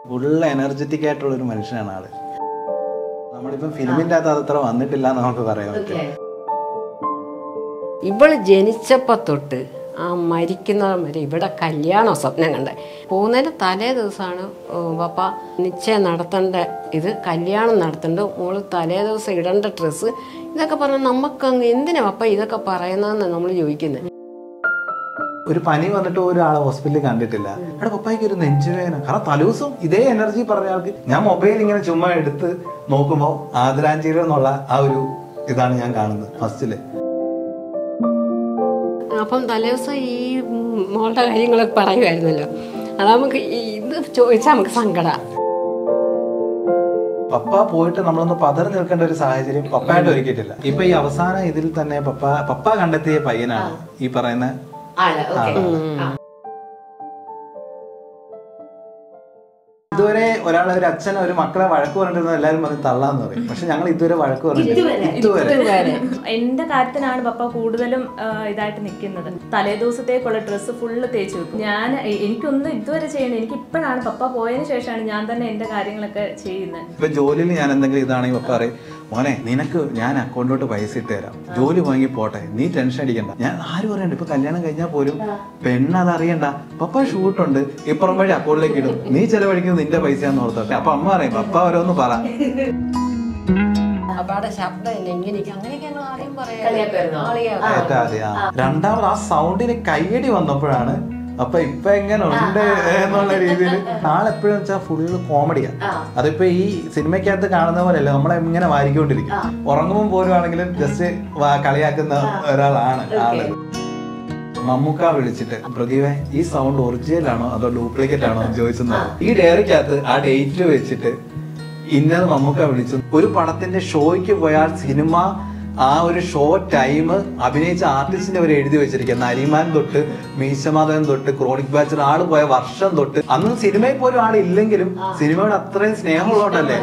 Full energetic ആയിട്ടുള്ള ഒരു മനുഷ്യനാണ് ആള് നമ്മളിപ്പം ഫിലിമിന്റെ അകത്ത് അത് അത്ര വന്നിട്ടില്ല എന്ന് നമുക്ക് പറയാൻ പറ്റും ഇവള് ജനിച്ചപ്പോൾ തൊട്ട് ആ മരിക്കുന്നതും വരെ ഇവിടെ കല്യാണം സ്വപ്നം കണ്ടേ പോകുന്നതിന് തലേ ദിവസമാണ് പപ്പ നിശ്ചയം നടത്തേണ്ട ഇത് കല്യാണം നടത്തേണ്ട മോള് തലേ ദിവസം ഇടേണ്ട ഡ്രസ്സ് ഇതൊക്കെ പറഞ്ഞാൽ നമുക്കങ്ങ് എന്തിനാ പപ്പ ഇതൊക്കെ പറയുന്നതെന്ന് നമ്മൾ ചോദിക്കുന്നത് ഒരു പനി വന്നിട്ട് ഒരാളെ ഹോസ്പിറ്റലിൽ കണ്ടിട്ടില്ല അവിടെ പപ്പായ്ക്ക് ഒരു നെഞ്ചുവേദന കാരണം തലേദിവസം ഇതേ എനർജി പറഞ്ഞ ആൾക്ക് ഞാൻ മൊബൈൽ ഇങ്ങനെ ചുമ്മാ എടുത്ത് നോക്കുമ്പോൾ ആദരാഞ്ജലി എന്നുള്ള ആ ഒരു ഇതാണ് ഞാൻ കാണുന്നത് ഫസ്റ്റില് അപ്പം തലേദിവസം ഈ ഉം, മോളുടെ കാര്യങ്ങളൊക്കെ പറയുമായിരുന്നല്ലോ അത് നമുക്ക് ഈ ഇത് ചോദിച്ചാൽ നമുക്ക് സങ്കടമാണ് പപ്പ പോയിട്ട് നമ്മളൊന്ന് പതറി നിൽക്കേണ്ട ഒരു സാഹചര്യം പപ്പയായിട്ട് ഒരുക്കിയിട്ടില്ല ഇപ്പൊ ഈ അവസാന ഇതിൽ തന്നെ പപ്പ പപ്പ കണ്ടെത്തിയ പയ്യനാണ് ഈ പറയുന്ന ആള് ഓക്കെ ഇതുവരെ ഒരാളെ ഒരു അച്ഛൻ ഒരു മക്കളെ വഴക്ക് പറഞ്ഞിരുന്നത് എല്ലാവരും പറഞ്ഞ് തള്ളാന്ന് പറയും പക്ഷെ ഞങ്ങൾ ഇതുവരെ വഴക്ക് പറഞ്ഞിട്ടില്ല ഇതുവരെ എന്റെ കാര്യത്തിനാണ് പപ്പ കൂടുതലും ആ, ഇതായിട്ട് നിൽക്കുന്നത് തലേ ദിവസത്തേക്കുള്ള ഡ്രസ്സ് ഫുള്ള് തേച്ച് വെക്കും ഞാൻ എ- എനിക്കൊന്നും ഇതുവരെ ചെയ്യണം എനിക്ക് ഇപ്പോഴാണ് പപ്പ പോയതിനു ശേഷമാണ് ഞാൻ തന്നെ എന്റെ കാര്യങ്ങളൊക്കെ ചെയ്യുന്നത് ഇപ്പൊ ജോലിയിൽ ഞാൻ എന്തെങ്കിലും ഇതാണെങ്കിൽ പപ്പ പറയും മോനെ നിനക്ക് ഞാൻ അക്കൗണ്ടിലോട്ട് പൈസ ഇട്ട് തരാം ജോലി വാങ്ങി പോട്ടെ നീ ടെൻഷൻ അടിക്കണ്ട ഞാൻ ആരും പറയണ്ട ഇപ്പൊ കല്യാണം കഴിഞ്ഞാൽ പോലും പെണ്ണ് അത് അറിയണ്ട പപ്പ ഷൂട്ടുണ്ട് ഇപ്പുറം വഴി അക്കൗണ്ടിലേക്ക് ഇടും നീ ചെലവഴിക്കുന്നത് നിന്റെ പൈസയാന്ന് ഓർത്തോട്ടെ അപ്പൊ അമ്മ പറയും പപ്പ ഓരോന്ന് പറ അപ്പാടെ ശബ്ദം ഇല്ല ഇങ്ങനെ അങ്ങനെയൊക്കെ ഞങ്ങൾ ആദ്യം കളിയാക്കുമായിരുന്നോ? പറയാം ഏറ്റവും ആദ്യം, ആ. രണ്ടാമത് ആ സൗണ്ടിന് കയ്യടി വന്നപ്പോഴാണ് അപ്പൊ ഇപ്പൊ എങ്ങനെ ഉണ്ട് എന്നുള്ള രീതിയിൽ നാളെപ്പോഴും വെച്ചാൽ ഫുള്ള് കോമഡിയാ അതിപ്പോ ഈ സിനിമയ്ക്കകത്ത് കാണുന്ന പോലെയല്ല നമ്മളെ ഇങ്ങനെ വാരിക്കൊണ്ടിരിക്കും ഉറങ്ങുമ്പോൾ പോലും ആണെങ്കിലും ജസ്റ്റ് കളിയാക്കുന്ന ഒരാളാണ് ആള് മമ്മൂക്ക വിളിച്ചിട്ട് പ്രദീപെ ഈ സൗണ്ട് ഒറിജിനൽ ആണോ അതോ ഡ്യൂപ്ലിക്കേറ്റ് ആണോ എന്ന് ചോദിച്ചെന്ന് ഈ ഡയറിക്കകത്ത് ആ ഡേറ്റ് വെച്ചിട്ട് ഇന്നത് മമ്മൂക്ക വിളിച്ചു ഒരു പടത്തിന്റെ ഷോയ്ക്ക് പോയാൽ സിനിമ ആ ഒരു ഷോ ടൈം അഭിനയിച്ച ആർട്ടിസ്റ്റിന്റെ അവർ എഴുതി വെച്ചിരിക്കുക നരിമാൻ തൊട്ട് മീശമാധവൻ തൊട്ട് ക്രോണിക് ബാച്ചർ ആള് പോയ വർഷം തൊട്ട് അന്ന് സിനിമയിൽ പോലും ആളില്ലെങ്കിലും സിനിമയോട് അത്രയും സ്നേഹമുള്ളതുകൊണ്ടല്ലേ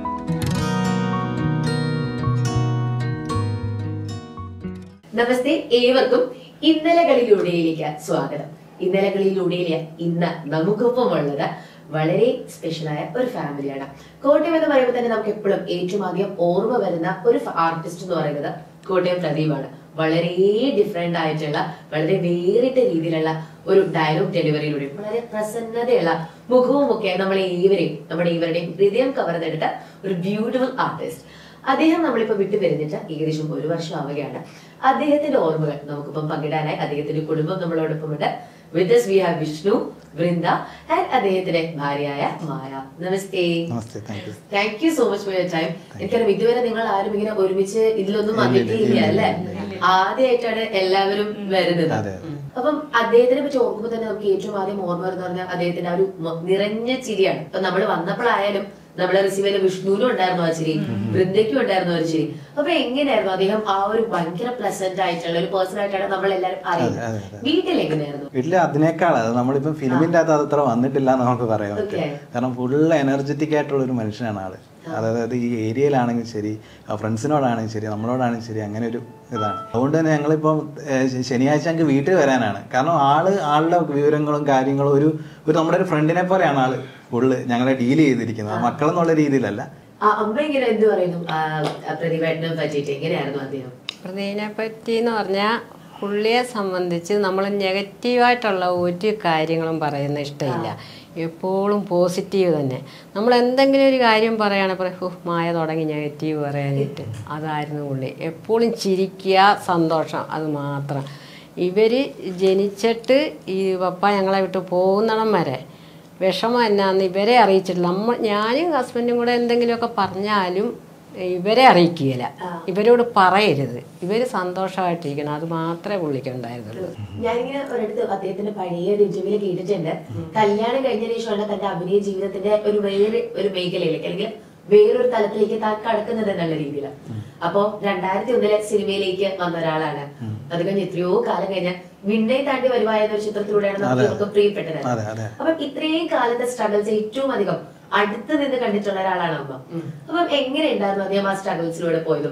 നമസ്തേ ഏവർക്കും ഇന്നലകളിലൂടെയിലേക്ക് സ്വാഗതം ഇന്നലകളിലൂടെയിലെ ഇന്ന് നമുക്കൊപ്പം ഉള്ളത് വളരെ സ്പെഷ്യലായ ഒരു ഫാമിലിയാണ് കോട്ടയം എന്ന് പറയുമ്പോൾ തന്നെ നമുക്ക് എപ്പോഴും ഏറ്റവും ആദ്യം ഓർമ്മ വരുന്ന ഒരു ആർട്ടിസ്റ്റ് എന്ന് പറയുന്നത് കോട്ടയം പ്രദീപാണ് വളരെ ഡിഫറെന്റ് ആയിട്ടുള്ള വളരെ വേറിട്ട രീതിയിലുള്ള ഒരു ഡയലോഗ് ഡെലിവറിയിലൂടെ വളരെ പ്രസന്നതയുള്ള മുഖവും ഒക്കെ നമ്മളെ ഏവരെയും നമ്മുടെ ഇവരുടെയും ഹൃദയം കവർന്നെടുത്ത ഒരു ബ്യൂട്ടിഫുൾ ആർട്ടിസ്റ്റ് അദ്ദേഹം നമ്മളിപ്പോ വിട്ടു പിരിഞ്ഞിട്ട് ഏകദേശം ഒരു വർഷം ആവുകയാണ് അദ്ദേഹത്തിന്റെ ഓർമ്മകൾ നമുക്കിപ്പം പങ്കിടാനായി അദ്ദേഹത്തിന്റെ കുടുംബം നമ്മളോടൊപ്പമുണ്ട് with we have Vishnu Vrinda and അദ്ദേഹത്തിന്റെ ഭാര്യയായ മായ നമസ്തേ നമസ്തേ thank you thank you so much for your time എനിക്കറിയാം ഇതുവരെ നിങ്ങൾ ആരും ഇങ്ങനെ ഒരുമിച്ച് ഇതിലൊന്നും വന്നിട്ടില്ല അല്ലെ ആദ്യമായിട്ടാണ് എല്ലാവരും വരുന്നത് അതെ. അപ്പം അദ്ദേഹത്തിനെ പറ്റി ഓർക്കുമ്പോൾ തന്നെ നമുക്ക് ഏറ്റവും ആദ്യം ഓർമ്മ വരുന്ന പറഞ്ഞാൽ അദ്ദേഹത്തിന്റെ ആ ഒരു മ- നിറഞ്ഞ ചിരിയാണ് ഇപ്പൊ നമ്മൾ വന്നപ്പോഴായാലും നമ്മളെ റിസീവ് ചെയ്ത വിഷ്ണുവിനും ഉണ്ടായിരുന്നു ആ ചിരി വൃന്ദയ്ക്കും ഉണ്ടായിരുന്നു ആ ഒരു ചിരി അപ്പൊ എങ്ങനെയായിരുന്നു അദ്ദേഹം ആ ഒരു ഭയങ്കര പ്ലസന്റ് ആയിട്ടുള്ള ഒരു പേഴ്സൺ ആയിട്ടാണ് നമ്മൾ എല്ലാവരും അറിയുന്നത് അതെ, അതെ. വീട്ടിൽ എങ്ങനെയായിരുന്നു വീട്ടില് അതിനേക്കാൾ അത് നമ്മളിപ്പം ഫിലിമിന്റെ അകത്ത് അത് അത്ര വന്നിട്ടില്ല എന്ന് നമുക്ക് പറയാൻ പറ്റും Okay. കാരണം ഫുൾ എനർജറ്റിക് ആയിട്ടുള്ള ഒരു മനുഷ്യനാണ് ആള് അതായത് ഈ ഏരിയയിലാണെങ്കിൽ ശരി ഫ്രണ്ട്സിനോടാണെങ്കിൽ ശരി നമ്മളോടാണെങ്കിൽ ശരി അങ്ങനെ ഒരു ഇതാണ് അതുകൊണ്ട് തന്നെ ഞങ്ങളിപ്പം ഏഹ്, ശ- ശനിയാഴ്ച ഞങ്ങൾക്ക് വീട്ടിൽ വരാനാണ് കാരണം ആള് ആളുടെ വിവരങ്ങളും കാര്യങ്ങളും ഒരു ഒരു നമ്മുടെ ഒരു ഫ്രണ്ടിനെ പോലെയാണ് ആള് ഫുള്ള് ഞങ്ങളെ ഡീൽ ചെയ്തിരിക്കുന്നത് മക്കളെന്നുള്ള രീതിയിലല്ല ആ അമ്മ ഇങ്ങനെ എന്ത് പറയുന്നു ആ, ആ പ്രതിഭേട്ടനെ പറ്റിയിട്ട് എങ്ങനെയായിരുന്നു അദ്ദേഹം പ്രതിനെ പറ്റി എന്ന് പറഞ്ഞാൽ പുള്ളിയെ സംബന്ധിച്ച് നമ്മൾ നെഗറ്റീവായിട്ടുള്ള ഒരു കാര്യങ്ങളും പറയുന്ന ഇഷ്ടമില്ല എപ്പോഴും പോസിറ്റീവ് തന്നെ നമ്മൾ എന്തെങ്കിലും ഒരു കാര്യം പറയുകയാണെങ്കിൽ പറയും ഹോ മായ തുടങ്ങി നെഗറ്റീവ് പറയാനായിട്ട് അതായിരുന്നു പുള്ളി എപ്പോഴും ചിരിക്കുക സന്തോഷം അത് മാത്രം ഇവർ ജനിച്ചിട്ട് ഈ പപ്പ ഞങ്ങളെ വിട്ട് പോകുന്നിടം വരെ വിഷമം എന്നാന്ന് ഇവരെ അറിയിച്ചിട്ടില്ല നമ്മൾ ഞാനും ഹസ്ബൻഡും കൂടെ എന്തെങ്കിലുമൊക്കെ പറഞ്ഞാലും ഇവരെ അറിയിക്കുകയില്ല ഇവരോട് പറയരുത് ഇവര് സന്തോഷമായിട്ടിരിക്കണം അത് മാത്രമേ പുള്ളിക്ക് ഉണ്ടായിരുന്നുള്ളൂ ഞാനിങ്ങനെ ഒരിടത്ത് അദ്ദേഹത്തിന്റെ പഴയ ഒരു ഇന്റർവ്യൂല് കേട്ടിട്ടുണ്ട് കല്യാണം കഴിഞ്ഞതിന് ശേഷമാണ് തന്റെ അഭിനയ ജീവിതത്തിന്റെ ഒരു വേറെ ഒരു മേഖലയിലേക്ക് അല്ലെങ്കിൽ വേറൊരു തലത്തിലേക്ക് താൻ കടക്കുന്നത് എന്നുള്ള രീതിയിൽ അപ്പോ രണ്ടായിരത്തി ഒന്നിലെ സിനിമയിലേക്ക് വന്ന ഒരാളാണ് അത് കഴിഞ്ഞ് എത്രയോ കാലം കഴിഞ്ഞ വിണ്ണയെ താണ്ടി വരുവായ എന്നൊരു ചിത്രത്തിലൂടെയാണ് നമുക്ക് ഇവർക്ക് പ്രിയപ്പെട്ടത് അതെ അതെ അപ്പം ഇത്രയും കാലത്തെ സ്ട്രഗിൾസ് ഏറ്റവും അധികം അടുത്ത് നിന്ന് കണ്ടിട്ടുള്ള ഒരാളാണ് അമ്മ അപ്പം എങ്ങനെ ഉണ്ടായിരുന്നു അദ്ദേഹം ആ സ്ട്രഗിൾസിലൂടെ പോയതും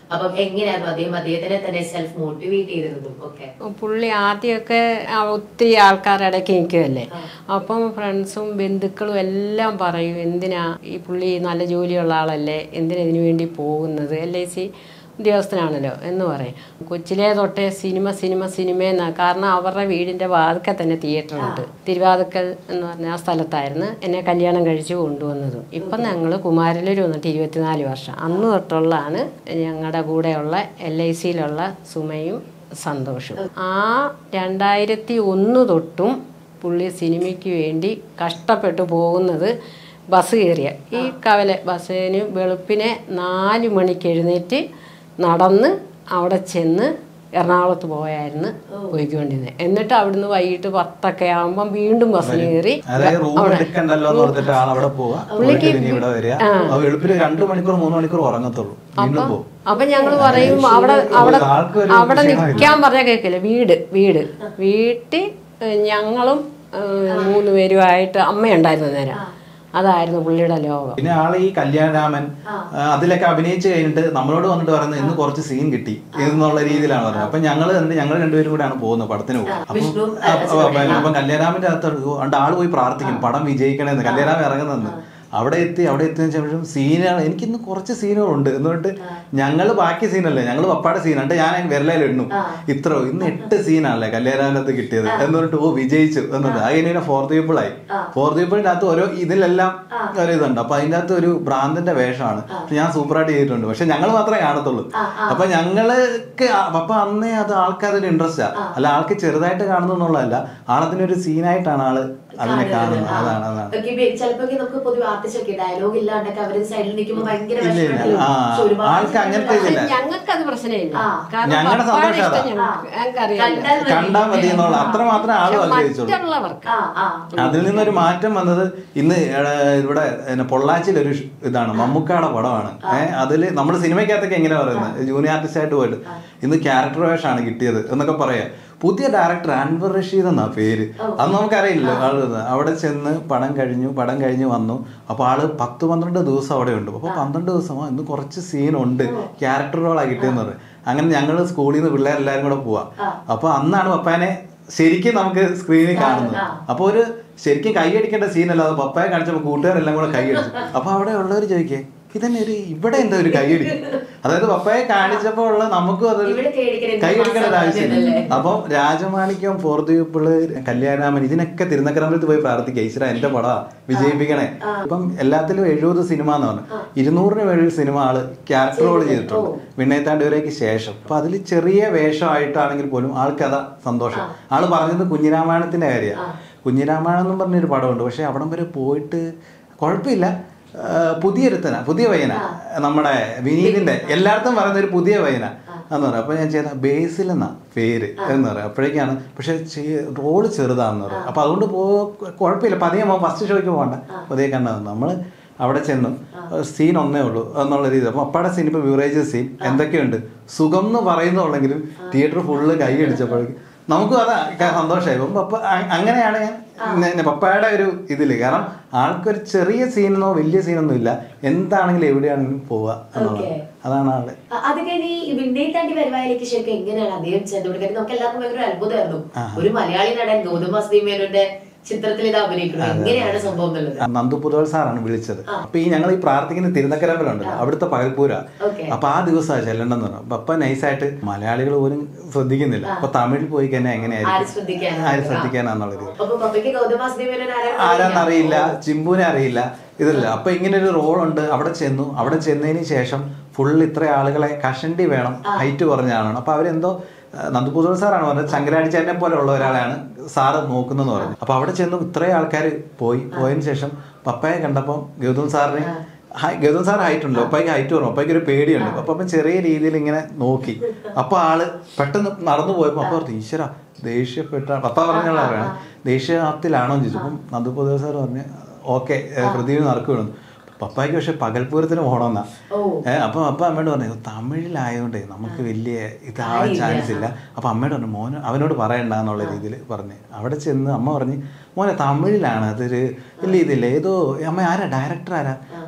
അപ്പം എങ്ങനെയായിരുന്നു അദ്ദേഹം അദ്ദേഹത്തിനെ തന്നെ സെൽഫ് മോട്ടിവേറ്റ് ചെയ്തിരുന്നതും ഒക്കെ പുള്ളി ആദ്യമൊക്കെ ആ ഒത്തിരി ആൾക്കാരുടെ ഇടയ്ക്ക് നിൽക്കുമല്ലേ അപ്പം ഫ്രണ്ട്സും ബന്ധുക്കളും എല്ലാം പറയും എന്തിനാ ഈ പുള്ളി നല്ല ജോലിയുള്ള ആളല്ലേ എന്തിനാ ഇതിനു വേണ്ടി പോകുന്നത് എൽ ഐ സി ഉദ്യോഗസ്ഥനാണല്ലോ എന്ന് പറയും കൊച്ചിലേ തൊട്ടേ സിനിമ സിനിമ സിനിമ എന്നാ കാരണം അവരുടെ വീടിൻ്റെ വാതിക്കൽ തന്നെ തിയേറ്റർ ഉണ്ട് തിരുവാതിക്കൽ എന്ന് പറഞ്ഞ ആ സ്ഥലത്തായിരുന്നു എന്നെ കല്യാണം കഴിച്ച് കൊണ്ടുവന്നതും ഇപ്പം ഞങ്ങൾ കുമാരലൂർ വന്നിട്ട് ഇരുപത്തിനാല് വർഷം അന്ന് തൊട്ടുള്ളതാണ് ഞങ്ങളുടെ കൂടെയുള്ള എൽ ഐ സിയിലുള്ള സുമയും സന്തോഷവും ആ രണ്ടായിരത്തി ഒന്ന് തൊട്ടും പുള്ളി സിനിമയ്ക്ക് വേണ്ടി കഷ്ടപ്പെട്ടു പോകുന്നത് ബസ് കയറിയ ഈ കവല ബസ്സിന് വെളുപ്പിനെ നാല് മണിക്ക് എഴുന്നേറ്റ് നടന്ന് അവിടെ ചെന്ന് എറണാകുളത്ത് പോയായിരുന്നു പോയിക്കൊണ്ടിരുന്നത് എന്നിട്ട് അവിടുന്ന് വൈകിട്ട് പത്തൊക്കെ ആകുമ്പം വീണ്ടും ബസ്സിന് കയറി അതായത് റൂം എടുക്കണ്ടല്ലോ എന്ന് പറഞ്ഞിട്ട് ആൾ അവിടെ പോവാ പോയിട്ട് പിന്നെ ഇവിടെ വരിക അപ്പൊ വെളുപ്പിന് രണ്ടു മണിക്കൂർ മൂന്ന് മണിക്കൂർ ഉറങ്ങത്തുള്ളൂ വീണ്ടും പോകും അപ്പൊ ഞങ്ങൾ പറയും അവിടെ അവിടെ ആൾക്കൊരു അവിടെ നിൽക്കാൻ പറഞ്ഞാൽ കേൾക്കില്ല വീട് വീട് വീട്ടിൽ ഏഹ്, ഞങ്ങളും ഏഹ്, മൂന്ന് പേരുമായിട്ട് അമ്മയുണ്ടായിരുന്നു നേരം അതായിരുന്നു പുള്ളിയുടെ ലോകം പിന്നെ ആള് ഈ കല്യാണരാമൻ ആ, അതിലൊക്കെ അഭിനയിച്ച് കഴിഞ്ഞിട്ട് നമ്മളോട് വന്നിട്ട് പറയുന്നത് ഇന്ന് കുറച്ച് സീൻ കിട്ടി എന്നുള്ള രീതിയിലാണ് പറഞ്ഞത് അപ്പൊ ഞങ്ങള് എന്നിട്ട് ഞങ്ങൾ രണ്ടുപേരും കൂടെയാണ് പോകുന്നത് പടത്തിന് പോകും അപ്പം വിഷ്ണു, അപ്പൊ അപ്പൊ കല്യാണരാമന്റെ അകത്ത് ഉണ്ട് ആള് പോയി പ്രാർത്ഥിക്കും പടം വിജയിക്കണേന്ന് കല്യാണരാമൻ ഇറങ്ങുന്നെന്ന് അവിടെ എത്തി അവിടെ എത്തിയതിനു ശേഷം സീനുകൾ എനിക്കിന്ന് കുറച്ച് സീനുകളുണ്ട് എന്നിട്ട് ഞങ്ങള് ബാക്കി സീനല്ലേ ഞങ്ങള് പപ്പാടെ സീൻ ഉണ്ട് ഞാൻ വിരലയിൽ എണ്ണു ഇത്ര ഇന്ന് എട്ട് സീനാണല്ലേ കല്യാണത്ത് കിട്ടിയത് എന്നിട്ട് ഓ വിജയിച്ചു എന്നിട്ട് അതിന് ഫോർത്ത് പീപ്പിളായി ഫോർത്ത് പീപ്പിളിന്റെ അകത്ത് ഓരോ ഇതിലെല്ലാം ഒരു ഇതുണ്ട് അപ്പൊ അതിന്റെ അകത്ത് ഒരു ഭ്രാന്തന്റെ വേഷമാണ് പക്ഷെ ഞാൻ സൂപ്പറായിട്ട് ചെയ്തിട്ടുണ്ട് പക്ഷെ ഞങ്ങൾ മാത്രമേ കാണത്തുള്ളൂ അപ്പൊ ഞങ്ങൾക്ക് ആ- അപ്പൊ അന്നേ അത് ആൾക്കതിന് ഇൻട്രസ്റ്റാ അല്ല ആൾക്ക് ചെറുതായിട്ട് കാണുന്നു എന്നുള്ളതല്ല ആളതിനൊരു സീനായിട്ടാണ് ആള് അതിനെ കാണുന്നത് അതാണ് അതാണ് ചിലപ്പോ നമുക്ക് പൊതുവെ ആർട്ടിസ്റ്റ് ഡയലോഗ് ഇല്ലാണ്ടൊക്കെ അവര് സൈഡിൽ നിൽക്കുമ്പോൾ ഭയങ്കര ഇല്ല, ഇല്ല. വിഷമത്തിലും ആ, പക്ഷെ ഒരുപാട് ആൾക്ക് അങ്ങനത്തെ ഇതില്ല. ഞങ്ങൾക്കത് പ്രശ്നമില്ല ആ. കാരണം ഞങ്ങളുടെ പപ്പായുടെ സന്തോഷം ഇഷ്ടം അതാ. ഞങ്ങൾക്ക് ഞങ്ങൾക്കറിയാം കണ്ടാൽ മതി. കണ്ടാൽ മതി എന്നുള്ള അത്ര മാത്രമേ ആളും ആഗ്രഹിച്ചുള്ളൂ മറ്റുള്ളവർക്ക് ആ ആ അതിൽ നിന്നൊരു മാറ്റം വന്നത് ഇന്ന് ഏടെ ഇവിടെ പിന്നെ പൊള്ളാച്ചിയിൽ ഒരു ഷ് ഇതാണ് മമ്മൂക്കാടെ പടമാണ് ഏഹ് അതിൽ നമ്മൾ സിനിമയ്ക്കകത്തൊക്കെ എങ്ങനെ പറയുന്നത് ജൂനിയർ ആർട്ടിസ്റ്റ് ആയിട്ട് പോയിട്ട് ഇന്ന് ക്യാരക്ടർ വേഷമാണ് കിട്ടിയത് എന്നൊക്കെ പറയാം പുതിയ ഡയറക്ടർ അൻവർ റഷീദ് എന്നാ പേര് അത് നമുക്കറിയില്ല ആള് ഇത്. അവിടെ ചെന്ന് പടം കഴിഞ്ഞു പടം കഴിഞ്ഞ് വന്നു അപ്പൊ ആള് പത്ത് പന്ത്രണ്ട് ദിവസം അവിടെ ഉണ്ട് അപ്പൊ പന്ത്രണ്ട് ദിവസമോ ഇന്ന് കുറച്ച് സീനുണ്ട് ക്യാരക്ടർ റോളാ കിട്ടിയെന്ന് പറയും അങ്ങനെ ഞങ്ങൾ സ്കൂളിൽ നിന്ന് പിള്ളേരെല്ലാരും കൂടെ പോവാ അപ്പൊ അന്നാണ് പപ്പാനെ ശരിക്കും നമുക്ക് സ്ക്രീനിൽ കാണുന്നത് അപ്പൊ ഒരു ശരിക്കും കൈയടിക്കേണ്ട സീനല്ലാതെ പപ്പായെ കാണിച്ചപ്പോൾ കൂട്ടുകാരെല്ലാം കൂടെ കൈയടിച്ചു അപ്പൊ അവിടെ ഉള്ളവർ ചോദിക്കേ ഇതന്നെ ഒരു ഇവിടെ എന്താ ഒരു കൈയടി അതായത് പപ്പായെ കാണിച്ചപ്പോൾ ഉള്ള നമുക്കും അതൊരു ഇവിടെ കൈയടിക്കാൻ എന്ത് കൈയടിക്കേണ്ട ഒരു ആവശ്യമില്ല മാസമല്ലേ? അപ്പം രാജമാണിക്യം ഫോർദ്വീപ്പിള് കല്യാണാമൻ ഇതിനൊക്കെ തിരുനക്കരമ്പലത്ത് പോയി പ്രാർത്ഥിക്കുക ഈശ്വര എന്റെ പടാ വിജയിപ്പിക്കണേ ഇപ്പം എല്ലാത്തിലും എഴുപത് സിനിമ എന്ന് പറഞ്ഞു ഇരുന്നൂറിന് മേളിൽ സിനിമ ആള് ക്യാരക്ടർ റോൾ ചെയ്തിട്ടുണ്ട് വിണ്ണയത്താണ്ടിവരേക്ക് ശേഷം അപ്പൊ അതിൽ ചെറിയ വേഷമായിട്ടാണെങ്കിൽ പോലും ആൾക്ക് അതാ സന്തോഷം ആള് പറഞ്ഞത് കുഞ്ഞിരാമായണത്തിന്റെ കാര്യമാണ് കുഞ്ഞിരാമായണം എന്നും പറഞ്ഞൊരു പടമുണ്ട് പക്ഷെ അവിടം വരെ പോയിട്ട് കുഴപ്പമില്ല ആ, പുതിയൊരുത്തന പുതിയ പയ്യന നമ്മുടെ വിനീതിന്റെ എല്ലായിടത്തും പറയുന്ന ഒരു പുതിയ പയ്യന എന്ന് പറയാം അപ്പൊ ഞാൻ ചെയ്ത ബേസിൽ എന്നാ പേര് എന്ന് പറയാം അപ്പോഴേക്കാണ് പക്ഷെ റോള് ചെറുതാന്ന് പറയാം അപ്പൊ അതുകൊണ്ട് പോ കുഴപ്പമില്ല പതിയെ ഫസ്റ്റ് ഷോയ്ക്ക് പോകണ്ട പതിയെ കണ്ടത് നമ്മള് അവിടെ ചെന്നു സീൻ ഒന്നേ ഉള്ളൂ എന്നുള്ള രീതി അപ്പൊ അപ്പാടെ സീൻ ഇപ്പൊ ബിവറേജ് സീൻ എന്തൊക്കെയുണ്ട് സുഖം എന്ന് പറയുന്നുള്ളെങ്കിലും തിയേറ്റർ ഫുള്ള് കൈ അടിച്ചപ്പോഴേക്കും നമുക്കും അതാ ക- സന്തോഷമായി അപ്പം പപ്പ അ- അങ്ങനെയാണ് ഞാൻ നെ- പപ്പയുടെ ഒരു ഇതില് കാരണം ആൾക്കൊരു ചെറിയ സീനൊന്നോ വലിയ സീനൊന്നും ഇല്ല എന്താണെങ്കിലും എവിടെയാണെങ്കിലും പോവുക എന്നുള്ളത് Okay. അതാണ് ആള് അ- അത് കഴിഞ്ഞ് ഈ വിണ്ടയിൽ താണ്ടി വരുവായിലേക്ക് ശരിക്കും എങ്ങനെയാണ് അദ്ദേഹം ചെന്നത് കാര്യം നമുക്ക് എല്ലാവർക്കും ഭയങ്കര അത്ഭുതമായിരുന്നു ഒരു മലയാളി നടൻ ഗൗതം വാസുദേവ് മേനോന്റെ ചിത്രത്തിൽ ഇത് അഭിനയിക്കണം എങ്ങനെയാണ് സംഭവം എന്നുള്ളത് ആ നന്ദു പുതോൾ സാറാണ് വിളിച്ചത് അപ്പൊ ഈ ഞങ്ങൾ ഈ പ്രാർത്ഥിക്കുന്ന തിരുനക്കരമ്പലുണ്ടല്ലോ അവിടുത്തെ പകൽപ്പൂര Okay. അപ്പൊ ആ ദിവസമാണ് ചെല്ലണ്ടെന്ന് പറഞ്ഞു അപ്പൊ അപ്പൊ നൈസായിട്ട് മലയാളികൾ പോലും ശ്രദ്ധിക്കുന്നില്ല അപ്പൊ തമിഴിൽ പോയി കഴിഞ്ഞാൽ ആര് എങ്ങനെയായിരിക്കും ശ്രദ്ധിക്കാനാണ് ആര് ശ്രദ്ധിക്കാനാന്നുള്ളത് അപ്പൊ പപ്പയ്ക്ക് ഗൗതം വാസുദേവ് മേനോൻ ആരാണെന്ന് ആരാന്നറിയില്ല ചിമ്പുവിനെ അറിയില്ല ഇതില്ല അപ്പൊ ഇങ്ങനെ ഒരു റോൾ ഉണ്ട് അവിടെ ചെന്നു അവിടെ ചെന്നതിന് ശേഷം ഫുൾ ഇത്ര ആളുകളെ കഷണ്ടി വേണം ഹൈറ്റ് കുറഞ്ഞ ആളാണ് അപ്പൊ അവരെന്തോ ആ, നന്ദുപൂതോൾ സാറാണ് പറഞ്ഞത് ശങ്കരാടിച്ചേനെ പോലെ ഉള്ള ഒരാളെയാണ് സാറ് നോക്കുന്നതെന്ന് പറഞ്ഞു അപ്പൊ അവിടെ ചെന്നു ഇത്രയും ആൾക്കാർ പോയി പോയതിന് ശേഷം പപ്പയെ കണ്ടപ്പോൾ ഗൗതം സാറിന് ഹൈ- ഗൗതം സാർ ഹൈറ്റ് ഉണ്ട് പപ്പയ്ക്ക് ഹൈറ്റ് കുറവ് പപ്പയ്ക്ക് ഒരു പേടിയുണ്ട് അപ്പൊ അപ്പം ചെറിയ രീതിയിൽ ഇങ്ങനെ നോക്കി അപ്പൊ ആള് പെട്ടെന്ന് നടന്നു പോയപ്പോ അപ്പൊ ഓർത്തു, ഈശ്വര ദേഷ്യപ്പെട്ട പപ്പ പറഞ്ഞുള്ള അറിയണം ദേഷ്യത്തിലാണോ എന്ന് ചോദിച്ചു അപ്പം നന്ദുപൂതോൾ സാർ പറഞ്ഞു ഓക്കെ പൃഥ്വി നറുക്ക് വീണു പപ്പായ്ക്ക് പക്ഷെ പകൽപൂരത്തിന് പോകണമെന്നാ ഓ. ഏഹ് അപ്പൊ അപ്പൊ അമ്മയോട് പറഞ്ഞു തമിഴിലായതുകൊണ്ടേ നമുക്ക് വലിയ ഇതാവാൻ ചാൻസ് ഇല്ല അപ്പൊ അമ്മയോട് പറഞ്ഞു മോന് അവനോട് പറയണ്ട എന്നുള്ള രീതിയിൽ പറഞ്ഞു അവിടെ ചെന്ന് അമ്മ പറഞ്ഞ് മോനെ തമിഴിലാണ് അതൊരു വലിയ ഇതില്ല ഏതോ അമ്മ ആരാ ഡയറക്ടർ ആരാ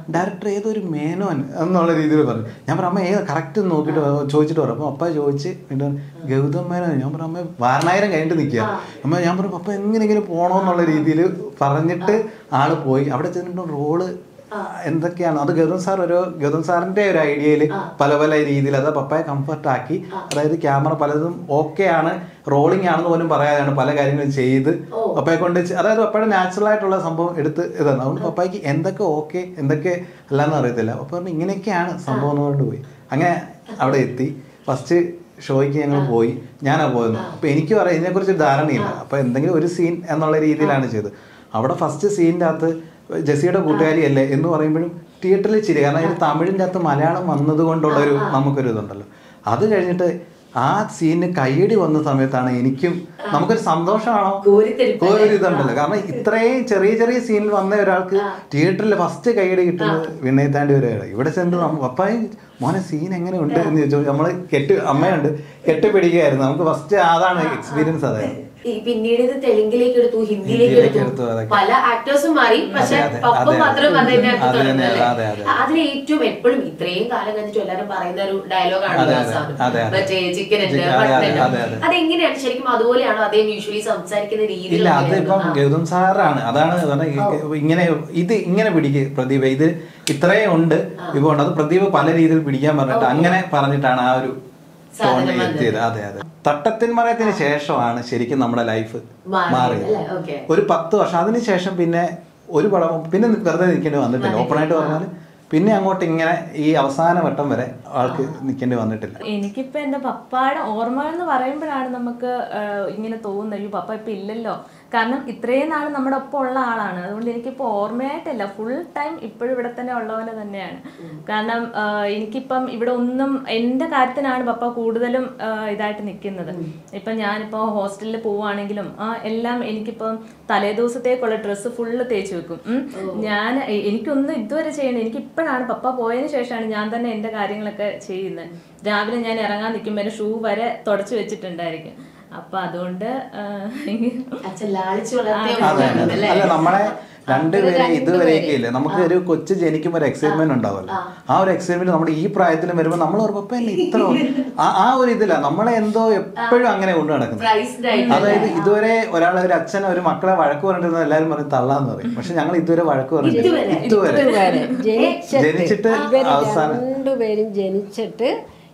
ഡയറക്ടർ ഏതൊരു മേനോൻ എന്നുള്ള രീതിയിൽ പറഞ്ഞു ഞാൻ പറഞ്ഞു അമ്മ ഏത് കറക്റ്റ് നോക്കിയിട്ട് ചോദിച്ചിട്ട് പറഞ്ഞു അപ്പോൾ അപ്പ ചോദിച്ച് പിന്നെ ഗൗതം മേനോൻ ഞാൻ പറഞ്ഞു അമ്മ വാരണായിരം കഴിഞ്ഞിട്ട് നിൽക്കുക അമ്മ ഞാൻ പറഞ്ഞു പപ്പ എങ്ങനെയെങ്കിലും പോകണമെന്നുള്ള രീതിയിൽ പറഞ്ഞിട്ട് ആള് പോയി അവിടെ ചെന്നിട്ട് റോള് എന്തൊക്കെയാണ് അത് ഗൗതം സാർ ഒരു ഗൗതം സാറിന്റെ ഒരു ഐഡിയയിൽ പല പല രീതിയിൽ അത് പപ്പയെ കംഫർട്ട് ആക്കി അതായത് ക്യാമറ പലതും ഓക്കെ ആണ് റോളിംഗ് ആണെന്ന് പോലും പറയാതെയാണ് പല കാര്യങ്ങളും ചെയ്ത് പപ്പയെ കൊണ്ട് ചെ- അതായത് പപ്പയുടെ നാച്ചുറൽ ആയിട്ടുള്ള സംഭവം എടുത്ത് ഇതാണ് അതുകൊണ്ട് പപ്പായ്ക്ക് എന്തൊക്കെ ഓക്കെ എന്തൊക്കെ അല്ലാന്ന് അറിയത്തില്ല പപ്പ പറഞ്ഞു ഇങ്ങനെയൊക്കെയാണ് സംഭവം എന്ന് പറഞ്ഞിട്ട് പോയി അങ്ങനെ അവിടെ എത്തി ഫസ്റ്റ് ഷോയ്ക്ക് ഞങ്ങൾ പോയി ഞാനാ പോയത് അപ്പൊ എനിക്ക് പറയാം ഇതിനെക്കുറിച്ച് ധാരണയില്ല അപ്പൊ എന്തെങ്കിലും ഒരു സീൻ എന്നുള്ള രീതിയിലാണ് ചെയ്തത് അവിടെ ഫസ്റ്റ് സീനിൻ്റെ അകത്ത് ജെസിയുടെ കൂട്ടുകാരി അല്ലേ എന്ന് പറയുമ്പോഴും തിയേറ്ററിൽ ചിരി കാരണം ഇതിൽ തമിഴിൻ്റെ അകത്ത് മലയാളം വന്നത് കൊണ്ടുള്ള ഒരു നമുക്കൊരു ഇതുണ്ടല്ലോ അത് കഴിഞ്ഞിട്ട് ആ സീനിന് കയ്യടി വന്ന സമയത്താണ് എനിക്കും നമുക്കൊരു സന്തോഷമാണോ കോരിത്തരിപ്പ് ഒരു ഇതുണ്ടല്ലോ കാരണം ഇത്രയും ചെറിയ ചെറിയ സീനിൽ വന്ന ഒരാൾക്ക് തിയേറ്ററിൽ ഫസ്റ്റ് കൈയടി കിട്ടുന്നത് വിനയത്താണ്ടി ഒരാള് ഇവിടെ ചെന്ന് നമ്മ- പപ്പായി മോനെ സീൻ എങ്ങനെ ഉണ്ട് എന്ന് ചോദിച്ചു നമ്മള് കെട്ട് അമ്മയുണ്ട് കെട്ടിപ്പിടിക്കുകയായിരുന്നു നമുക്ക് ഫസ്റ്റ് അതാണ് എക്സ്പീരിയൻസ് അതായിരുന്നു ഈ പിന്നീട് ഇത് തെലുങ്കിലേക്ക് എടുത്തു ഹിന്ദിയിലേക്ക് ഹിന്ദിയിലേക്ക് എടുത്തു എടുത്തു, അതൊക്കെ. പല ആക്ടേഴ്സും മാറി പക്ഷെ അതെ, പപ്പ അതെ, മാത്രം അതെ. അതിന്റെ അത് തന്നെ, അതെ, അതെ. അതിൽ ഏറ്റവും എപ്പോഴും ഇത്രയും കാലം കഴിഞ്ഞിട്ട് എല്ലാവരും പറയുന്ന ഒരു ഡയലോഗ് അതെ, ആണല്ലോ ആ അതെ, സാധനം. അതെ, അതെ. മറ്റേ ചിക്കൻ ഉണ്ട് ചിക്കൻ, അതെ, മട്ടൺ അതെ, ഉണ്ട് അതെ, അതെ. അതെങ്ങനെയാണ് ശരിക്കും അതുപോലെയാണോ അദ്ദേഹം യൂഷ്വലി സംസാരിക്കുന്ന രീതി ഇല്ല അത് ഇപ്പം ഗൗതം സാറാണ് അതാണ് പറഞ്ഞ ഇങ്ങനെ ഇത് ഇങ്ങനെ പിടിക്ക് പ്രദീപ് ഇത് ഇത്രയും ഉണ്ട് ഇപ്പൊ ഉണ്ട് അത് പ്രദീപ് പല രീതിയിൽ പിടിക്കാൻ പറഞ്ഞിട്ട് അങ്ങനെ പറഞ്ഞിട്ടാണ് ആ ഒരു സാധനം ടോണിൽ വന്നത്. എത്തിയത് അതെ അതെ തട്ടത്തിൻ മറയത്തിന് ശേഷമാണ് ശരിക്കും നമ്മുടെ ലൈഫ് മാറിയത് മാറിയത് അല്ലേ? Okay. ഒരു പത്ത് വർഷം അതിന് ശേഷം പിന്നെ ഒരു പടം പിന്നെ വെറുതെ നിൽക്കേണ്ടി വന്നിട്ടില്ല ഓപ്പൺ ആയിട്ട് പറഞ്ഞാൽ പിന്നെ അങ്ങോട്ട് ഇങ്ങനെ ഈ അവസാന വട്ടം വരെ ആൾക്ക് നിൽക്കേണ്ടി വന്നിട്ടില്ല എനിക്കിപ്പോ എന്റെ പപ്പായുടെ ഓർമ്മ എന്ന് പറയുമ്പോഴാണ് നമുക്ക് ആഹ്, ഇങ്ങനെ തോന്നുന്നത് അയ്യോ പപ്പ ഇപ്പൊ ഇല്ലല്ലോ കാരണം ഇത്രയും നാൾ നമ്മുടെ ഒപ്പം ഉള്ള ആളാണ് അതുകൊണ്ട് എനിക്കിപ്പോ ഓർമ്മയായിട്ടല്ല ഫുൾ ടൈം ഇപ്പോഴും ഇവിടെ തന്നെ ഉള്ള പോലെ തന്നെയാണ് കാരണം ആഹ്, എനിക്കിപ്പം ഇവിടെ ഒന്നും എന്റെ കാര്യത്തിനാണ് പപ്പ കൂടുതലും ആഹ്, ഇതായിട്ട് നിൽക്കുന്നത് ഇപ്പൊ ഞാനിപ്പോ ഹോസ്റ്റലിൽ പോവുകയാണെങ്കിലും ആ എല്ലാം എനിക്കിപ്പം തലേദിവസത്തേക്കുള്ള ഡ്രസ്സ് ഫുള്ള് തേച്ച് വെക്കും ഉം. ഞാൻ എ- എനിക്കൊന്നും ഇതുവരെ ചെയ്യണം എനിക്ക് ഇപ്പോഴാണ് പപ്പ പോയതിന് ശേഷമാണ് ഞാൻ തന്നെ എന്റെ കാര്യങ്ങളൊക്കെ ചെയ്യുന്നത് രാവിലെ ഞാൻ ഇറങ്ങാൻ നിൽക്കുമ്പോൾ ഷൂ വരെ തുടച്ചു വെച്ചിട്ടുണ്ടായിരിക്കും അപ്പൊ അതുകൊണ്ട് ആ, അച്ഛൻ ലാളിച്ചു വളർത്തിയ അതെ അതെ. മോനാണല്ലേ? അല്ല നമ്മളെ രണ്ടുപേരെ ഇതുവരെയൊക്കെ ഇല്ലേ നമുക്ക് ഒരു കൊച്ചു ജനിക്കുമ്പോൾ ഒരു എക്സൈറ്റ്മെന്റ് ഉണ്ടാവുമല്ലോ ആ ഒരു എക്സൈറ്റ്മെന്റ് നമ്മുടെ ഈ പ്രായത്തിലും വരുമ്പോൾ നമ്മൾ ഓർമ്മ അല്ലേ ഇത്ര ആ- ആ ഒരു ഇതില്ല നമ്മളെ എന്തോ എപ്പോഴും അങ്ങനെ കൊണ്ടു നടക്കുന്നത് Prized ആയിട്ട് അതായത് ഇതുവരെ ഒരാളെ ഒരു അച്ഛൻ ഒരു മക്കളെ വഴക്ക് പറഞ്ഞിരുന്ന എല്ലാവരും പറയും തള്ളാന്ന് പറയും പക്ഷെ ഞങ്ങൾ ഇതുവരെ വഴക്ക് പറഞ്ഞിട്ടില്ല ഇതുവരെ? ഇതുവരെ ഇതുവരെ ജനിച്ചിട്ട് ജനിച്ചിട്ട് ഇവര് അവസാനം രണ്ടുപേരും ജനിച്ചിട്ട്